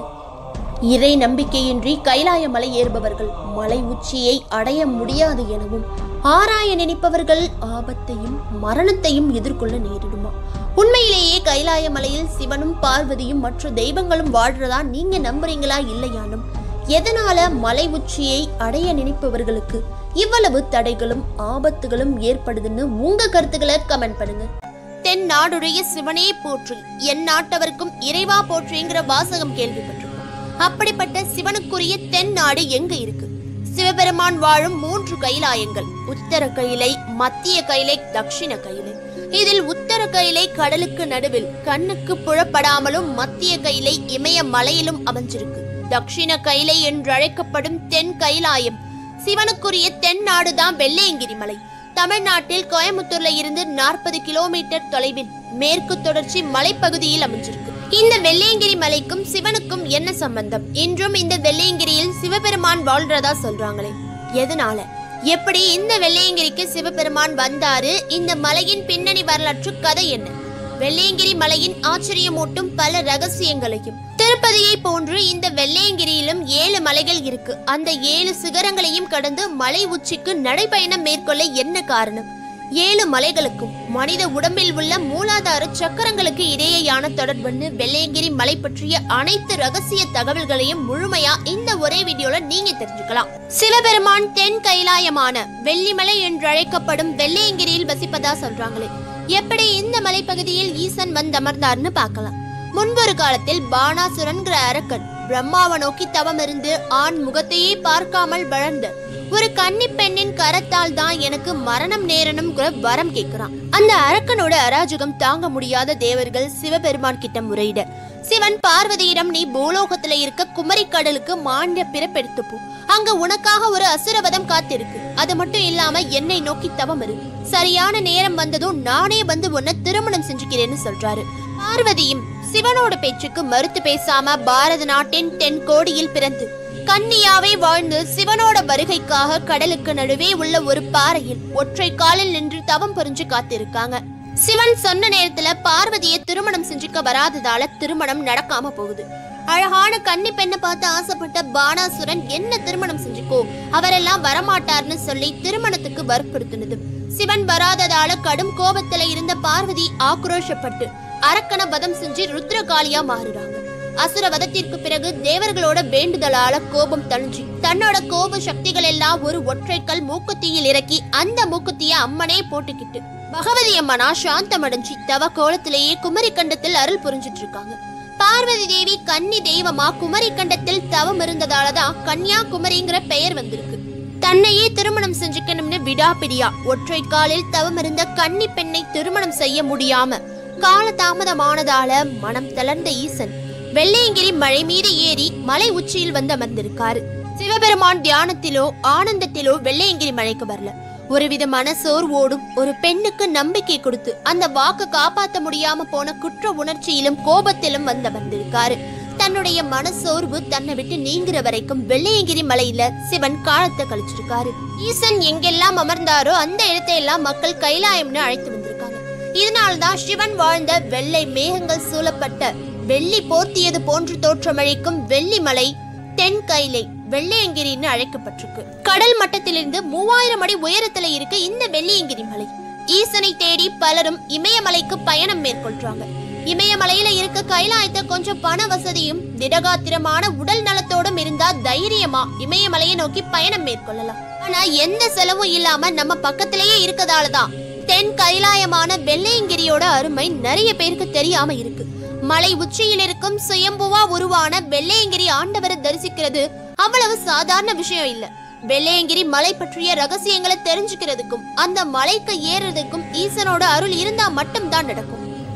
இறை நம்பிக்கையின்றி கைலாயமலை ஏறுபவர்கள் மலை உச்சியை அடைய முடியாது எனவும் ஆராய நினைப்பவர்கள் ஆபத்தையும் மரணத்தையும் எதிர்கொள்ள நேரிடுமா உண்மையிலேயே கைலாய மலையில் சிவனும் பார்வதியும் மற்ற தெய்வங்களும் வாழ்றதா நீங்க நம்புறீங்களா இல்லையானும் எதனால மலை உச்சியை அடைய நினைப்பவர்களுக்கு இவ்வளவு தடைகளும் ஆபத்துகளும் ஏற்படுதுன்னு உங்க கருத்துக்களை கமெண்ட் பண்ணுங்க தென் நாடுடைய சிவனே போற்று என் நாட்டவர்க்கும் இறைவா போற்றுங்கிற வாசகம் கேள்விப்பட்டிருக்கோம் அப்படிப்பட்ட சிவனுக்குரிய தென் நாடு எங்க இருக்கு சிவபெருமான் வாழும் மூன்று கைலாயங்கள் உத்தர கைலை மத்திய கைலை தட்சிண கைலை இதில் உத்தர கைலை கடலுக்கு நடுவில் கண்ணுக்கு புலப்படாமலும் மத்திய கைலை இமய மலையிலும் அமைஞ்சிருக்கு தட்சிண கைலை என்றழைக்கப்படும் தென் கைலாயம் சிவனுக்குரிய தென் நாடுதான் வெள்ளையங்கிரி மலை தமிழ்நாட்டில் கோயம்புத்தூர்ல இருந்து நாற்பது கிலோமீட்டர் தொலைவில் மேற்கு தொடர்ச்சி மலைப்பகுதியில் அமைஞ்சிருக்கு இந்த வெள்ளையங்கிரி மலைக்கும் சிவனுக்கும் என்ன சம்பந்தம் இன்றும் இந்த வெள்ளையங்கிரியில் சிவபெருமான் வாழ்றதா சொல்றாங்களே எதனால எப்படி இந்த வெள்ளையங்கிரிக்கு சிவபெருமான் வந்தாரு இந்த மலையின் பின்னணி வரலாற்று கதை என்ன வெள்ளையங்கிரி மலையின் ஆச்சரியமூட்டும் பல ரகசியங்களையும் திருப்பதியை போன்று இந்த வெள்ளையங்கிரியிலும் ஏழு மலைகள் இருக்கு அந்த ஏழு சிகரங்களையும் கடந்து மலை உச்சிக்கு நடைபயணம் மேற்கொள்ள என்ன காரணம் ஏழு மலைகளுக்கும் மனித உடம்பில் உள்ள மூலாதார சக்கரங்களுக்கு இடையேயான தொடர்புன்னு வெள்ளையங்கிரி மலை பற்றிய அனைத்து ரகசிய தகவல்களையும் முழுமையா இந்த ஒரே வீடியோல நீங்க தெரிஞ்சுக்கலாம் சிவபெருமான் தென் கைலாயமான வெள்ளிமலை என்று அழைக்கப்படும் வெள்ளையங்கிரியில் வசிப்பதா சொல்றாங்களே எப்படி இந்த மலைப்பகுதியில் ஈசன் வந்தமர்ந்தார்னு பார்க்கலாம் முன்பொரு காலத்தில் பானாசுரன்கிற அரக்கன் பிரம்மாவை நோக்கி தவம் இருந்து ஆண் முகத்தையே பார்க்காமல் வளர்ந்த ஒரு கன்னி பெண்ணின் கரத்தால் தான் எனக்கு மரணம் நேரணும்ங்கிற வரம் கேட்கிறான் அந்த அரக்கனோட அராஜகம் தாங்க முடியாத தேவர்கள் சிவபெருமான் கிட்ட முறையிட சிவன் பார்வதியிடம் நீ பூலோகத்துல இருக்க குமரி கடலுக்கு மாண்ட பிறப்பெடுத்து போ அங்க உனக்காக ஒரு அசுரவதம் காத்திருக்கு அது மட்டும் இல்லாம என்னை நோக்கி தவம் இரு சரியான நேரம் வந்ததும் நானே வந்து உன்னை திருமணம் செஞ்சுக்கிறேன்னு சொல்றாரு பார்வதியும் சிவனோட பேச்சுக்கு மறுத்து பேசாம பாரத நாட்டின் தென் கோடியில் பிறந்து கன்னியாவே வாழ்ந்து சிவனோட வருகைக்காக கடலுக்கு நடுவே உள்ள ஒரு பாறையில் ஒற்றை காலில் நின்று தவம் புரிஞ்சு காத்திருக்காங்க சிவன் சொன்ன நேரத்துல பார்வதியை திருமணம் செஞ்சுக்க வராததால திருமணம் நடக்காம போகுது அழகான கன்னி பெண்ணை பார்த்து ஆசைப்பட்ட பானாசுரன் என்ன திருமணம் செஞ்சுக்கோ அவரெல்லாம் வரமாட்டார்னு சொல்லி திருமணத்துக்கு வற்புறுத்தினது சிவன் வராததால கடும் கோபத்துல இருந்த பார்வதி ஆக்ரோஷப்பட்டு அரக்கன வதம் செஞ்சு ருத்ரகாளியா மாறுறாங்க அசுர வதத்திற்கு பிறகு தேவர்களோட வேண்டுதலால கோபம் தணிஞ்சு தன்னோட கோப சக்திகள் எல்லாம் ஒரு ஒற்றைக்கல் மூக்குத்தியில் இறக்கி அந்த மூக்குத்திய அம்மனே போட்டுக்கிட்டு பகவதி அம்மனா சாந்தமடைஞ்சு தவ கோலத்திலேயே குமரி கண்டத்தில் அருள் புரிஞ்சிட்டு இருக்காங்க பார்வதி தேவி கன்னி தெய்வமா குமரி கண்டத்தில் தவம் இருந்ததாலதான் கன்னியாகுமரிங்கிற பெயர் வந்திருக்கு தன்னையே திருமணம் செஞ்சுக்கணும்னு விடாபிடியா ஒற்றை காலில் தவம் இருந்த கன்னி பெண்ணை திருமணம் செய்ய முடியாம கால தாமதமானதால மனம் தளர்ந்த ஈசன் வெள்ளையங்கிரி மலை மீது ஏறி மலை உச்சியில் வந்து அமர்ந்திருக்காரு சிவபெருமான் தியானத்திலோ ஆனந்தத்திலோ வெள்ளையங்கிரி மலைக்கு வரல ஒரு விதமான சோர்வோடும் ஒரு பெண்ணுக்கு நம்பிக்கை கொடுத்து அந்த வாக்கு காப்பாத்த முடியாம போன குற்ற உணர்ச்சியிலும் கோபத்திலும் வந்து அமர்ந்திருக்காரு தன்னுடைய மனசோர்வு தன்னை விட்டு நீங்கிற வரைக்கும் வெள்ளையங்கிரி மலையில சிவன் காலத்தை கழிச்சிருக்காரு ஈசன் எங்கெல்லாம் அமர்ந்தாரோ அந்த இடத்தை எல்லாம் மக்கள் கைலாயம்னு அழைத்து வந்திருக்காங்க இதனால்தான் சிவன் வாழ்ந்த வெள்ளை மேகங்கள் சூழப்பட்ட வெள்ளி போர்த்தியது போன்று தோற்றமளிக்கும் வெள்ளிமலை தென் கைலை வெள்ளையங்கிரின்னு அழைக்கப்பட்டிருக்கு கடல் மட்டத்திலிருந்து மூவாயிரம் அடி உயரத்துல இருக்க இந்த வெள்ளையங்கிரி மலை ஈசனை தேடி பலரும் இமயமலைக்கு பயணம் மேற்கொள்றாங்க இமயமலையில இருக்க கைலாயத்தை கொஞ்சம் பண வசதியும் திடகாத்திரமான உடல் நலத்தோடும் இருந்தா தைரியமா இமயமலையை நோக்கி பயணம் மேற்கொள்ளலாம் ஆனா எந்த செலவும் இல்லாம நம்ம பக்கத்திலேயே இருக்கதாலதான் தென் கைலாயமான வெள்ளையங்கிரியோட அருமை நிறைய பேருக்கு தெரியாம இருக்கு மலை உச்சியில் இருக்கும் சுயம்புவா உருவான வெள்ளையங்கிரி ஆண்டவரை தரிசிக்கிறது அவ்வளவு சாதாரண விஷயம் இல்ல வெள்ளையங்கிரி மலை பற்றிய ரகசியங்களை தெரிஞ்சுக்கிறதுக்கும் அந்த மலைக்கு ஏறுறதுக்கும் ஈசனோட அருள் இருந்தா மட்டும்தான் நடக்கும்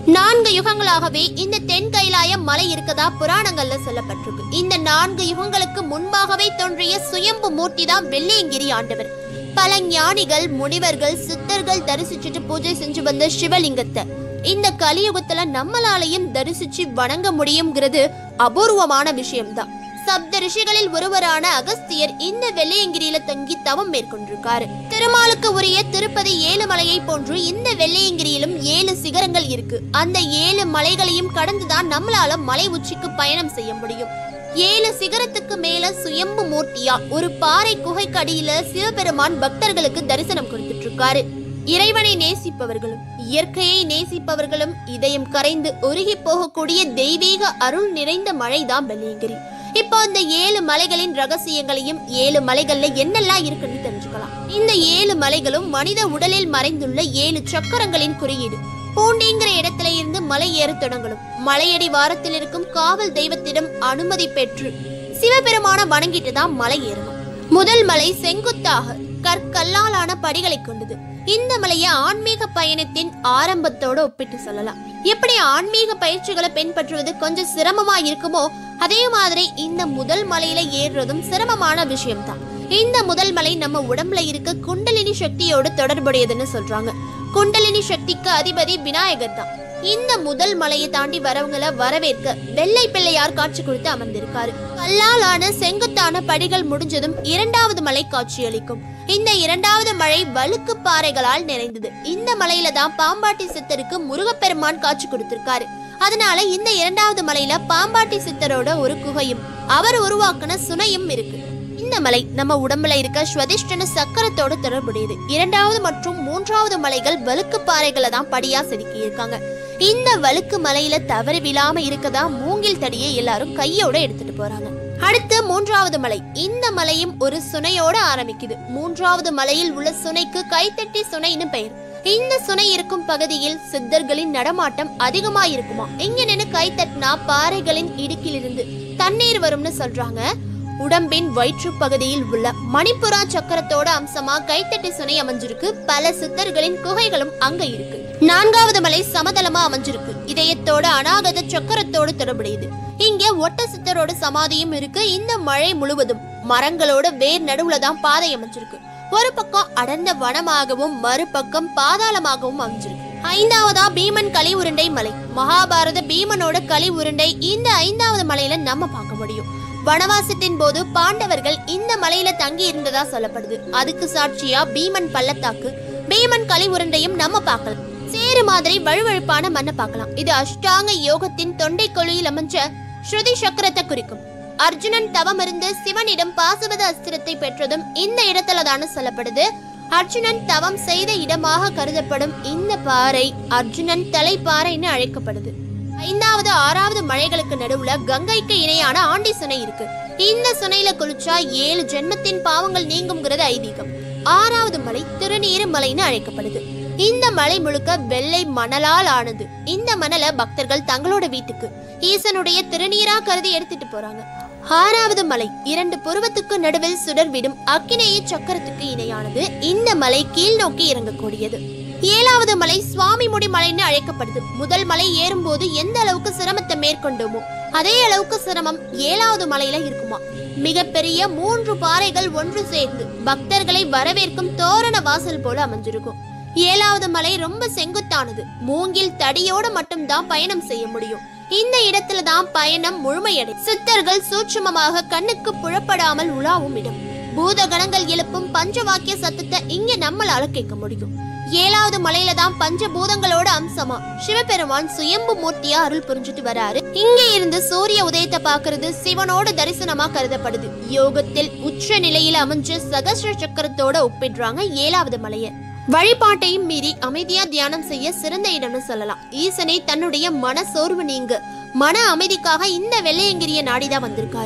நான்கு யுகங்களாகவே இந்த தென் கைலாய மலை இருக்கதா புராணங்கள்ல சொல்லப்பட்டிருக்கு இந்த நான்கு யுகங்களுக்கு முன்பாகவே தோன்றிய சுயம்பு மூர்த்தி தான் வெள்ளியங்கிரி ஆண்டவர் பல ஞானிகள் முனிவர்கள் சித்தர்கள் தரிசிச்சுட்டு பூஜை செஞ்சு வந்த சிவலிங்கத்தை இந்த கலியுகத்துல நம்மளாலையும் தரிசிச்சு வணங்க முடியுங்கிறது அபூர்வமான விஷயம்தான் சப்த ரிஷிகளில் ஒருவரான அகஸ்தியர் இந்த வெள்ளையங்கிரியில தங்கி தவம் மேற்கொண்டிருக்காரு திருமாலுக்கு உரிய திருப்பதி ஏழுமலையை போன்று இந்த வெள்ளையங்கிரியிலும் ஏழு சிகரங்கள் இருக்கு அந்த ஏழு மலைகளையும் கடந்துதான் நம்மளால மலை உச்சிக்கு பயணம் செய்ய முடியும் ஏழு சிகரத்துக்கு மேல சுயம்பு மூர்த்தியா ஒரு பாறை குகைக்கு அடியில சிவபெருமான் பக்தர்களுக்கு தரிசனம் கொடுத்துட்டு இருக்காரு இறைவனை நேசிப்பவர்களும் இயற்கையை நேசிப்பவர்களும் இதயம் கரைந்து உருகி போகக்கூடிய தெய்வீக அருள் நிறைந்த மழைதான் வெள்ளியங்கிரி இப்போ இந்த ஏழு மலைகளின் ரகசியங்களையும் ஏழு மலைகள்ல என்னெல்லாம் இருக்குன்னு தெரிஞ்சுக்கலாம் இந்த ஏழு மலைகளும் மனித உடலில் மறைந்துள்ள ஏழு சக்கரங்களின் குறியீடு பூண்டிங்கிற இடத்துல இருந்து மலை ஏற தொடங்கணும் மலையடி வாரத்தில் இருக்கும் காவல் தெய்வத்திடம் அனுமதி பெற்று சிவபெருமான வணங்கிட்டு தான் மலை ஏறணும் முதல் மலை செங்குத்தாக கற்கல்லாலான படிகளை கொண்டது இந்த மலையை ஆன்மீக பயணத்தின் ஆரம்பத்தோட ஒப்பிட்டு சொல்லலாம் எப்படி ஆன்மீக பயிற்சிகளை பின்பற்றுவது கொஞ்சம் சிரமமா இருக்குமோ அதே மாதிரி இந்த முதல் மலையில ஏறுறதும் சிரமமான விஷயம்தான் இந்த முதல் மலை நம்ம உடம்புல இருக்க குண்டலினி சக்தியோடு தொடர்புடையதுன்னு சொல்றாங்க குண்டலினி சக்திக்கு அதிபதி விநாயகர் தான் இந்த முதல் மலையை தாண்டி வரவங்கள வரவேற்க வெள்ளை பிள்ளையார் காட்சி கொடுத்து அமர்ந்திருக்காரு கல்லாலான செங்குத்தான படிகள் முடிஞ்சதும் இரண்டாவது மலை காட்சியளிக்கும் இந்த இரண்டாவது மலை வழுக்கு பாறைகளால் நிறைந்தது இந்த மலையில தான் பாம்பாட்டி சித்தருக்கு முருகப்பெருமான் காட்சி கொடுத்திருக்காரு அதனால இந்த இரண்டாவது மலையில பாம்பாட்டி சித்தரோட ஒரு குகையும் அவர் உருவாக்குன சுனையும் இருக்கு இந்த மலை நம்ம உடம்புல இருக்க ஸ்வதிஷ்டன சக்கரத்தோட தொடர்புடையது இரண்டாவது மற்றும் மூன்றாவது மலைகள் வழுக்கு பாறைகளை தான் படியா செதுக்கி இருக்காங்க இந்த வழுக்கு மலையில தவறி விழாம இருக்கதா மூங்கில் தடியை எல்லாரும் கையோட எடுத்துட்டு போறாங்க அடுத்து மூன்றாவது மலை இந்த மலையும் ஒரு சுனையோட ஆரம்பிக்குது மூன்றாவது மலையில் உள்ள சுனைக்கு கைத்தட்டி சுனைன்னு பெயர் இந்த சுனை இருக்கும் பகுதியில் சித்தர்களின் நடமாட்டம் அதிகமா இருக்குமா இங்க நின்னு கை தட்டினா பாறைகளின் இடுக்கிலிருந்து தண்ணீர் வரும்னு சொல்றாங்க உடம்பின் வயிற்று பகுதியில் உள்ள மணிப்புரா சக்கரத்தோட அம்சமா கைத்தட்டி சுனை அமைஞ்சிருக்கு பல சித்தர்களின் குகைகளும் அங்க இருக்கு நான்காவது மலை சமதளமா அமைஞ்சிருக்கு இதயத்தோட அநாகத சக்கரத்தோடு தொடர்புடையது இங்க ஒட்ட சித்தரோட சமாதியும் இருக்கு இந்த மழை முழுவதும் மரங்களோட வேர் நடுவுல தான் பாதை அமைஞ்சிருக்கு ஒரு பக்கம் அடர்ந்த வனமாகவும் மறுபக்கம் பாதாளமாகவும் அமைஞ்சிருக்கு ஐந்தாவதா பீமன் களி உருண்டை மலை மகாபாரத பீமனோட களி உருண்டை இந்த ஐந்தாவது மலையில நம்ம பார்க்க முடியும் வனவாசத்தின் போது பாண்டவர்கள் இந்த மலையில தங்கி இருந்ததா சொல்லப்படுது அதுக்கு சாட்சியா பீமன் பள்ளத்தாக்கு பீமன் களி உருண்டையும் நம்ம பார்க்கலாம் சேரு மாதிரி வழுவழுப்பான மண்ணை பார்க்கலாம் இது அஷ்டாங்க யோகத்தின் தொண்டை கொழியில் அமைஞ்ச ஸ்ருதி சக்கரத்தை குறிக்கும் அர்ஜுனன் தவம் இருந்து சிவனிடம் பாசுபத அஸ்திரத்தை பெற்றதும் இந்த இடத்துல தானே சொல்லப்படுது அர்ஜுனன் தவம் செய்த இடமாக கருதப்படும் இந்த பாறை அர்ஜுனன் தலைப்பாறைன்னு அழைக்கப்படுது ஐந்தாவது ஆறாவது மலைகளுக்கு நடுவுல கங்கைக்கு இணையான ஆண்டி சுனை இருக்கு இந்த சுனையில குளிச்சா ஏழு ஜென்மத்தின் பாவங்கள் நீங்கும்ங்கிறது ஐதீகம் ஆறாவது மலை திருநீறு மலைன்னு அழைக்கப்படுது இந்த மலை முழுக்க வெள்ளை மணலால் ஆனது இந்த மணலை பக்தர்கள் தங்களோட வீட்டுக்கு ஈசனுடைய திருநீரா கருதி எடுத்துட்டு போறாங்க ஆறாவது மலை இரண்டு புருவத்துக்கு நடுவில் சுடர்விடும் அக்கினேய சக்கரத்துக்கு இணையானது இந்த மலை கீழ் நோக்கி இறங்கக்கூடியது ஏழாவது மலை சுவாமி முடி மலைன்னு அழைக்கப்படுது முதல் மலை ஏறும்போது எந்த அளவுக்கு சிரமத்தை மேற்கொண்டோமோ அதே அளவுக்கு சிரமம் ஏழாவது மலையில இருக்குமா மிகப்பெரிய மூன்று பாறைகள் ஒன்று சேர்ந்து பக்தர்களை வரவேற்கும் தோரண வாசல் போல அமைஞ்சிருக்கும் ஏழாவது மலை ரொம்ப செங்குத்தானது மூங்கில் தடியோட மட்டும்தான் பயணம் செய்ய முடியும் இந்த இடத்துல தான் பயணம் முழுமையடை சித்தர்கள் சூட்சுமமாக கண்ணுக்கு புலப்படாமல் உலாவும் இடம் பூதகணங்கள் எழுப்பும் பஞ்சவாக்கிய சத்தத்தை இங்க நம்மளால கேட்க முடியும் ஏழாவது மலையில தான் பஞ்சபூதங்களோட அம்சமா சிவபெருமான் சுயம்பு மூர்த்தியா அருள் புரிஞ்சுட்டு வராரு இங்க இருந்து சூரிய உதயத்தை பாக்குறது சிவனோட தரிசனமா கருதப்படுது யோகத்தில் உச்ச நிலையில அமைஞ்ச சகஸ்ர சக்கரத்தோட ஒப்பிடுறாங்க ஏழாவது மலையை வழிபாட்டையும் மீறி அமைதியா தியானம் செய்ய சிறந்த இடம்னு சொல்லலாம் ஈசனை தன்னுடைய மன சோர்வு நீங்க மன அமைதிக்காக இந்த வெள்ளையங்கிரிய நாடிதான் வந்திருக்காரு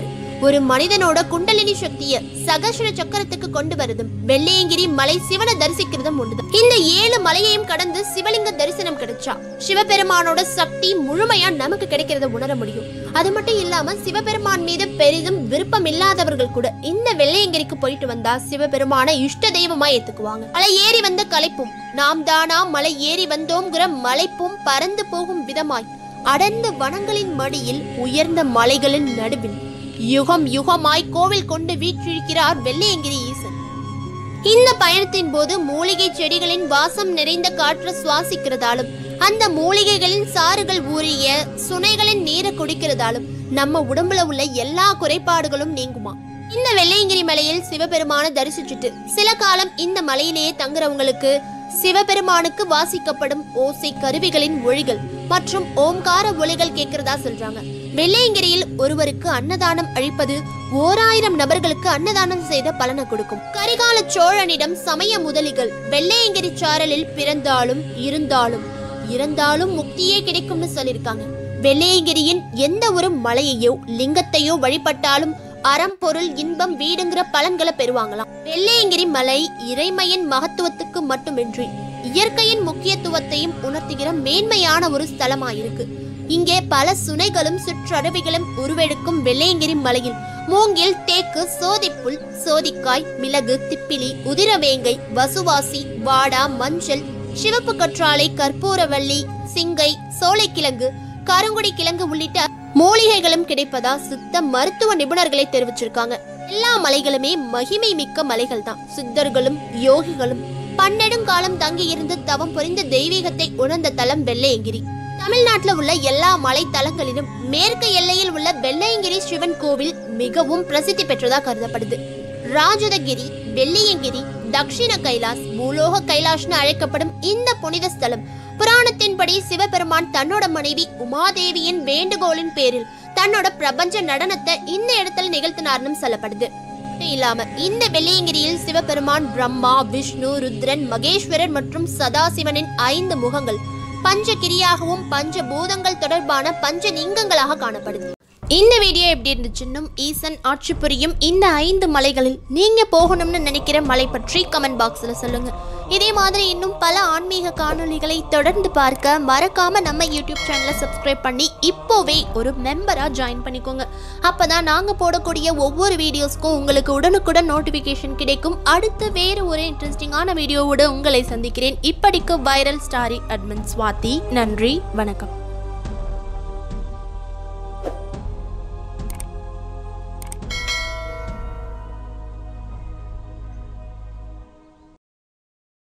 ஒரு மனிதனோட குண்டலினி சக்திய சகஸ்ர சக்கரத்துக்கு கொண்டு வருதும் வெள்ளையங்கிரி மலை சிவனை தரிசிக்கிறதும் ஒண்ணுதான் இந்த ஏழு மலையையும் கடந்து சிவலிங்க தரிசனம் கிடைச்சா சிவபெருமானோட சக்தி முழுமையா நமக்கு கிடைக்கிறத உணர முடியும் அது மட்டும் இல்லாம சிவபெருமான் மீது பெரிதும் விருப்பம் இல்லாதவர்கள் கூட இந்த வெள்ளையங்கிரிக்கு போயிட்டு வந்தா சிவபெருமான இஷ்ட தெய்வமா ஏத்துக்குவாங்க மலை ஏறி வந்த களைப்பும் நாம் தானா மலை ஏறி வந்தோம்ங்கிற மலைப்பும் பறந்து போகும் விதமாய் அடர்ந்த வனங்களின் மடியில் உயர்ந்த மலைகளின் நடுவில் யுகம் யுகமாய் கோவில் கொண்டு வீற்றிருக்கிறார் வெள்ளையங்கிரி ஈசன் இந்த பயணத்தின் போது மூலிகை செடிகளின் வாசம் நிறைந்த காற்று சுவாசிக்கிறதாலும் அந்த மூலிகைகளின் சாறுகள் ஊறிய சுனைகளின் நீரை குடிக்கிறதாலும் நம்ம உடம்புல உள்ள எல்லா குறைபாடுகளும் நீங்குமா இந்த வெள்ளையங்கிரி மலையில் சிவபெருமான தரிசிச்சுட்டு சில காலம் இந்த மலையிலேயே தங்குறவங்களுக்கு சிவபெருமானுக்கு வாசிக்கப்படும் ஓசை கருவிகளின் ஒளிகள் மற்றும் ஓம்கார ஒளிகள் கேட்கிறதா சொல்றாங்க வெள்ளையங்கிரியில் ஒருவருக்கு அன்னதானம் அளிப்பது ஓராயிரம் நபர்களுக்கு அன்னதானம் செய்த பலனை கொடுக்கும் கரிகால சோழனிடம் சமய முதலிகள் வெள்ளையங்கிரி சாரலில் பிறந்தாலும் இருந்தாலும் இறந்தாலும் முக்தியே கிடைக்கும்னு சொல்லியிருக்காங்க வெள்ளையங்கிரியின் எந்த ஒரு மலையையோ லிங்கத்தையோ வழிபட்டாலும் அறம் பொருள் இன்பம் வீடுங்கிற பலன்களை பெறுவாங்களாம் வெள்ளையங்கிரி மலை இறைமையின் மகத்துவத்துக்கு மட்டுமின்றி இயற்கையின் முக்கியத்துவத்தையும் உணர்த்துகிற மேன்மையான ஒரு ஸ்தலமாயிருக்கு இங்கே பல சுனைகளும் சுற்றருவிகளும் உருவெடுக்கும் வெள்ளையங்கிரி மலையில் மூங்கில் தேக்கு சோதிப்புல் சோதிக்காய் மிளகு திப்பிலி உதிரவேங்கை வசுவாசி வாடா மஞ்சள் சிவப்பு கற்றாழை கற்பூரவள்ளி சிங்கை சோலைக்கிழங்கு கருங்குடி கிழங்கு உள்ளிட்ட மூலிகைகளும் கிடைப்பதா சித்த மருத்துவ நிபுணர்களை தெரிவிச்சிருக்காங்க எல்லா மலைகளுமே மகிமை மிக்க மலைகள் தான் சித்தர்களும் யோகிகளும் பன்னெடுங்காலம் தங்கி இருந்து தவம் புரிந்த தெய்வீகத்தை உணர்ந்த தலம் வெள்ளையங்கிரி தமிழ்நாட்டுல உள்ள எல்லா மலை தலங்களிலும் மேற்கு எல்லையில் உள்ள வெள்ளையங்கிரி சிவன் கோவில் மிகவும் பிரசித்தி பெற்றதா கருதப்படுது ராஜதகிரி வெள்ளியங்கிரி தக்ஷிண கைலாஸ் பூலோக கைலாஷ்னு அழைக்கப்படும் இந்த புனித ஸ்தலம் புராணத்தின்படி சிவபெருமான் தன்னோட மனைவி உமாதேவியின் வேண்டுகோளின் பேரில் தன்னோட பிரபஞ்ச நடனத்தை இந்த இடத்துல நிகழ்த்தினார்னு சொல்லப்படுது மட்டும் இல்லாம இந்த வெள்ளையங்கிரியில் சிவபெருமான் பிரம்மா விஷ்ணு ருத்ரன் மகேஸ்வரர் மற்றும் சதாசிவனின் ஐந்து முகங்கள் பஞ்சகிரியாகவும் பஞ்ச பூதங்கள் தொடர்பான பஞ்ச லிங்கங்களாக காணப்படுது இந்த வீடியோ எப்படி இருந்துச்சுன்னும் ஈசன் ஆட்சி புரியும் இந்த ஐந்து மலைகளில் நீங்க போகணும்னு நினைக்கிற மலை பற்றி கமெண்ட் பாக்ஸ்ல சொல்லுங்க இதே மாதிரி இன்னும் பல ஆன்மீக காணொளிகளை தொடர்ந்து பார்க்க மறக்காம நம்ம யூடியூப் சேனலை சப்ஸ்கிரைப் பண்ணி இப்போவே ஒரு மெம்பரா ஜாயின் பண்ணிக்கோங்க அப்பதான் நாங்க போடக்கூடிய ஒவ்வொரு வீடியோஸ்க்கும் உங்களுக்கு உடனுக்குடன் நோட்டிபிகேஷன் கிடைக்கும் அடுத்து வேறு ஒரு இன்ட்ரெஸ்டிங்கான வீடியோவோட உங்களை சந்திக்கிறேன் இப்படிக்கு வைரல் ஸ்டாரி அட்மின் ஸ்வாதி நன்றி வணக்கம்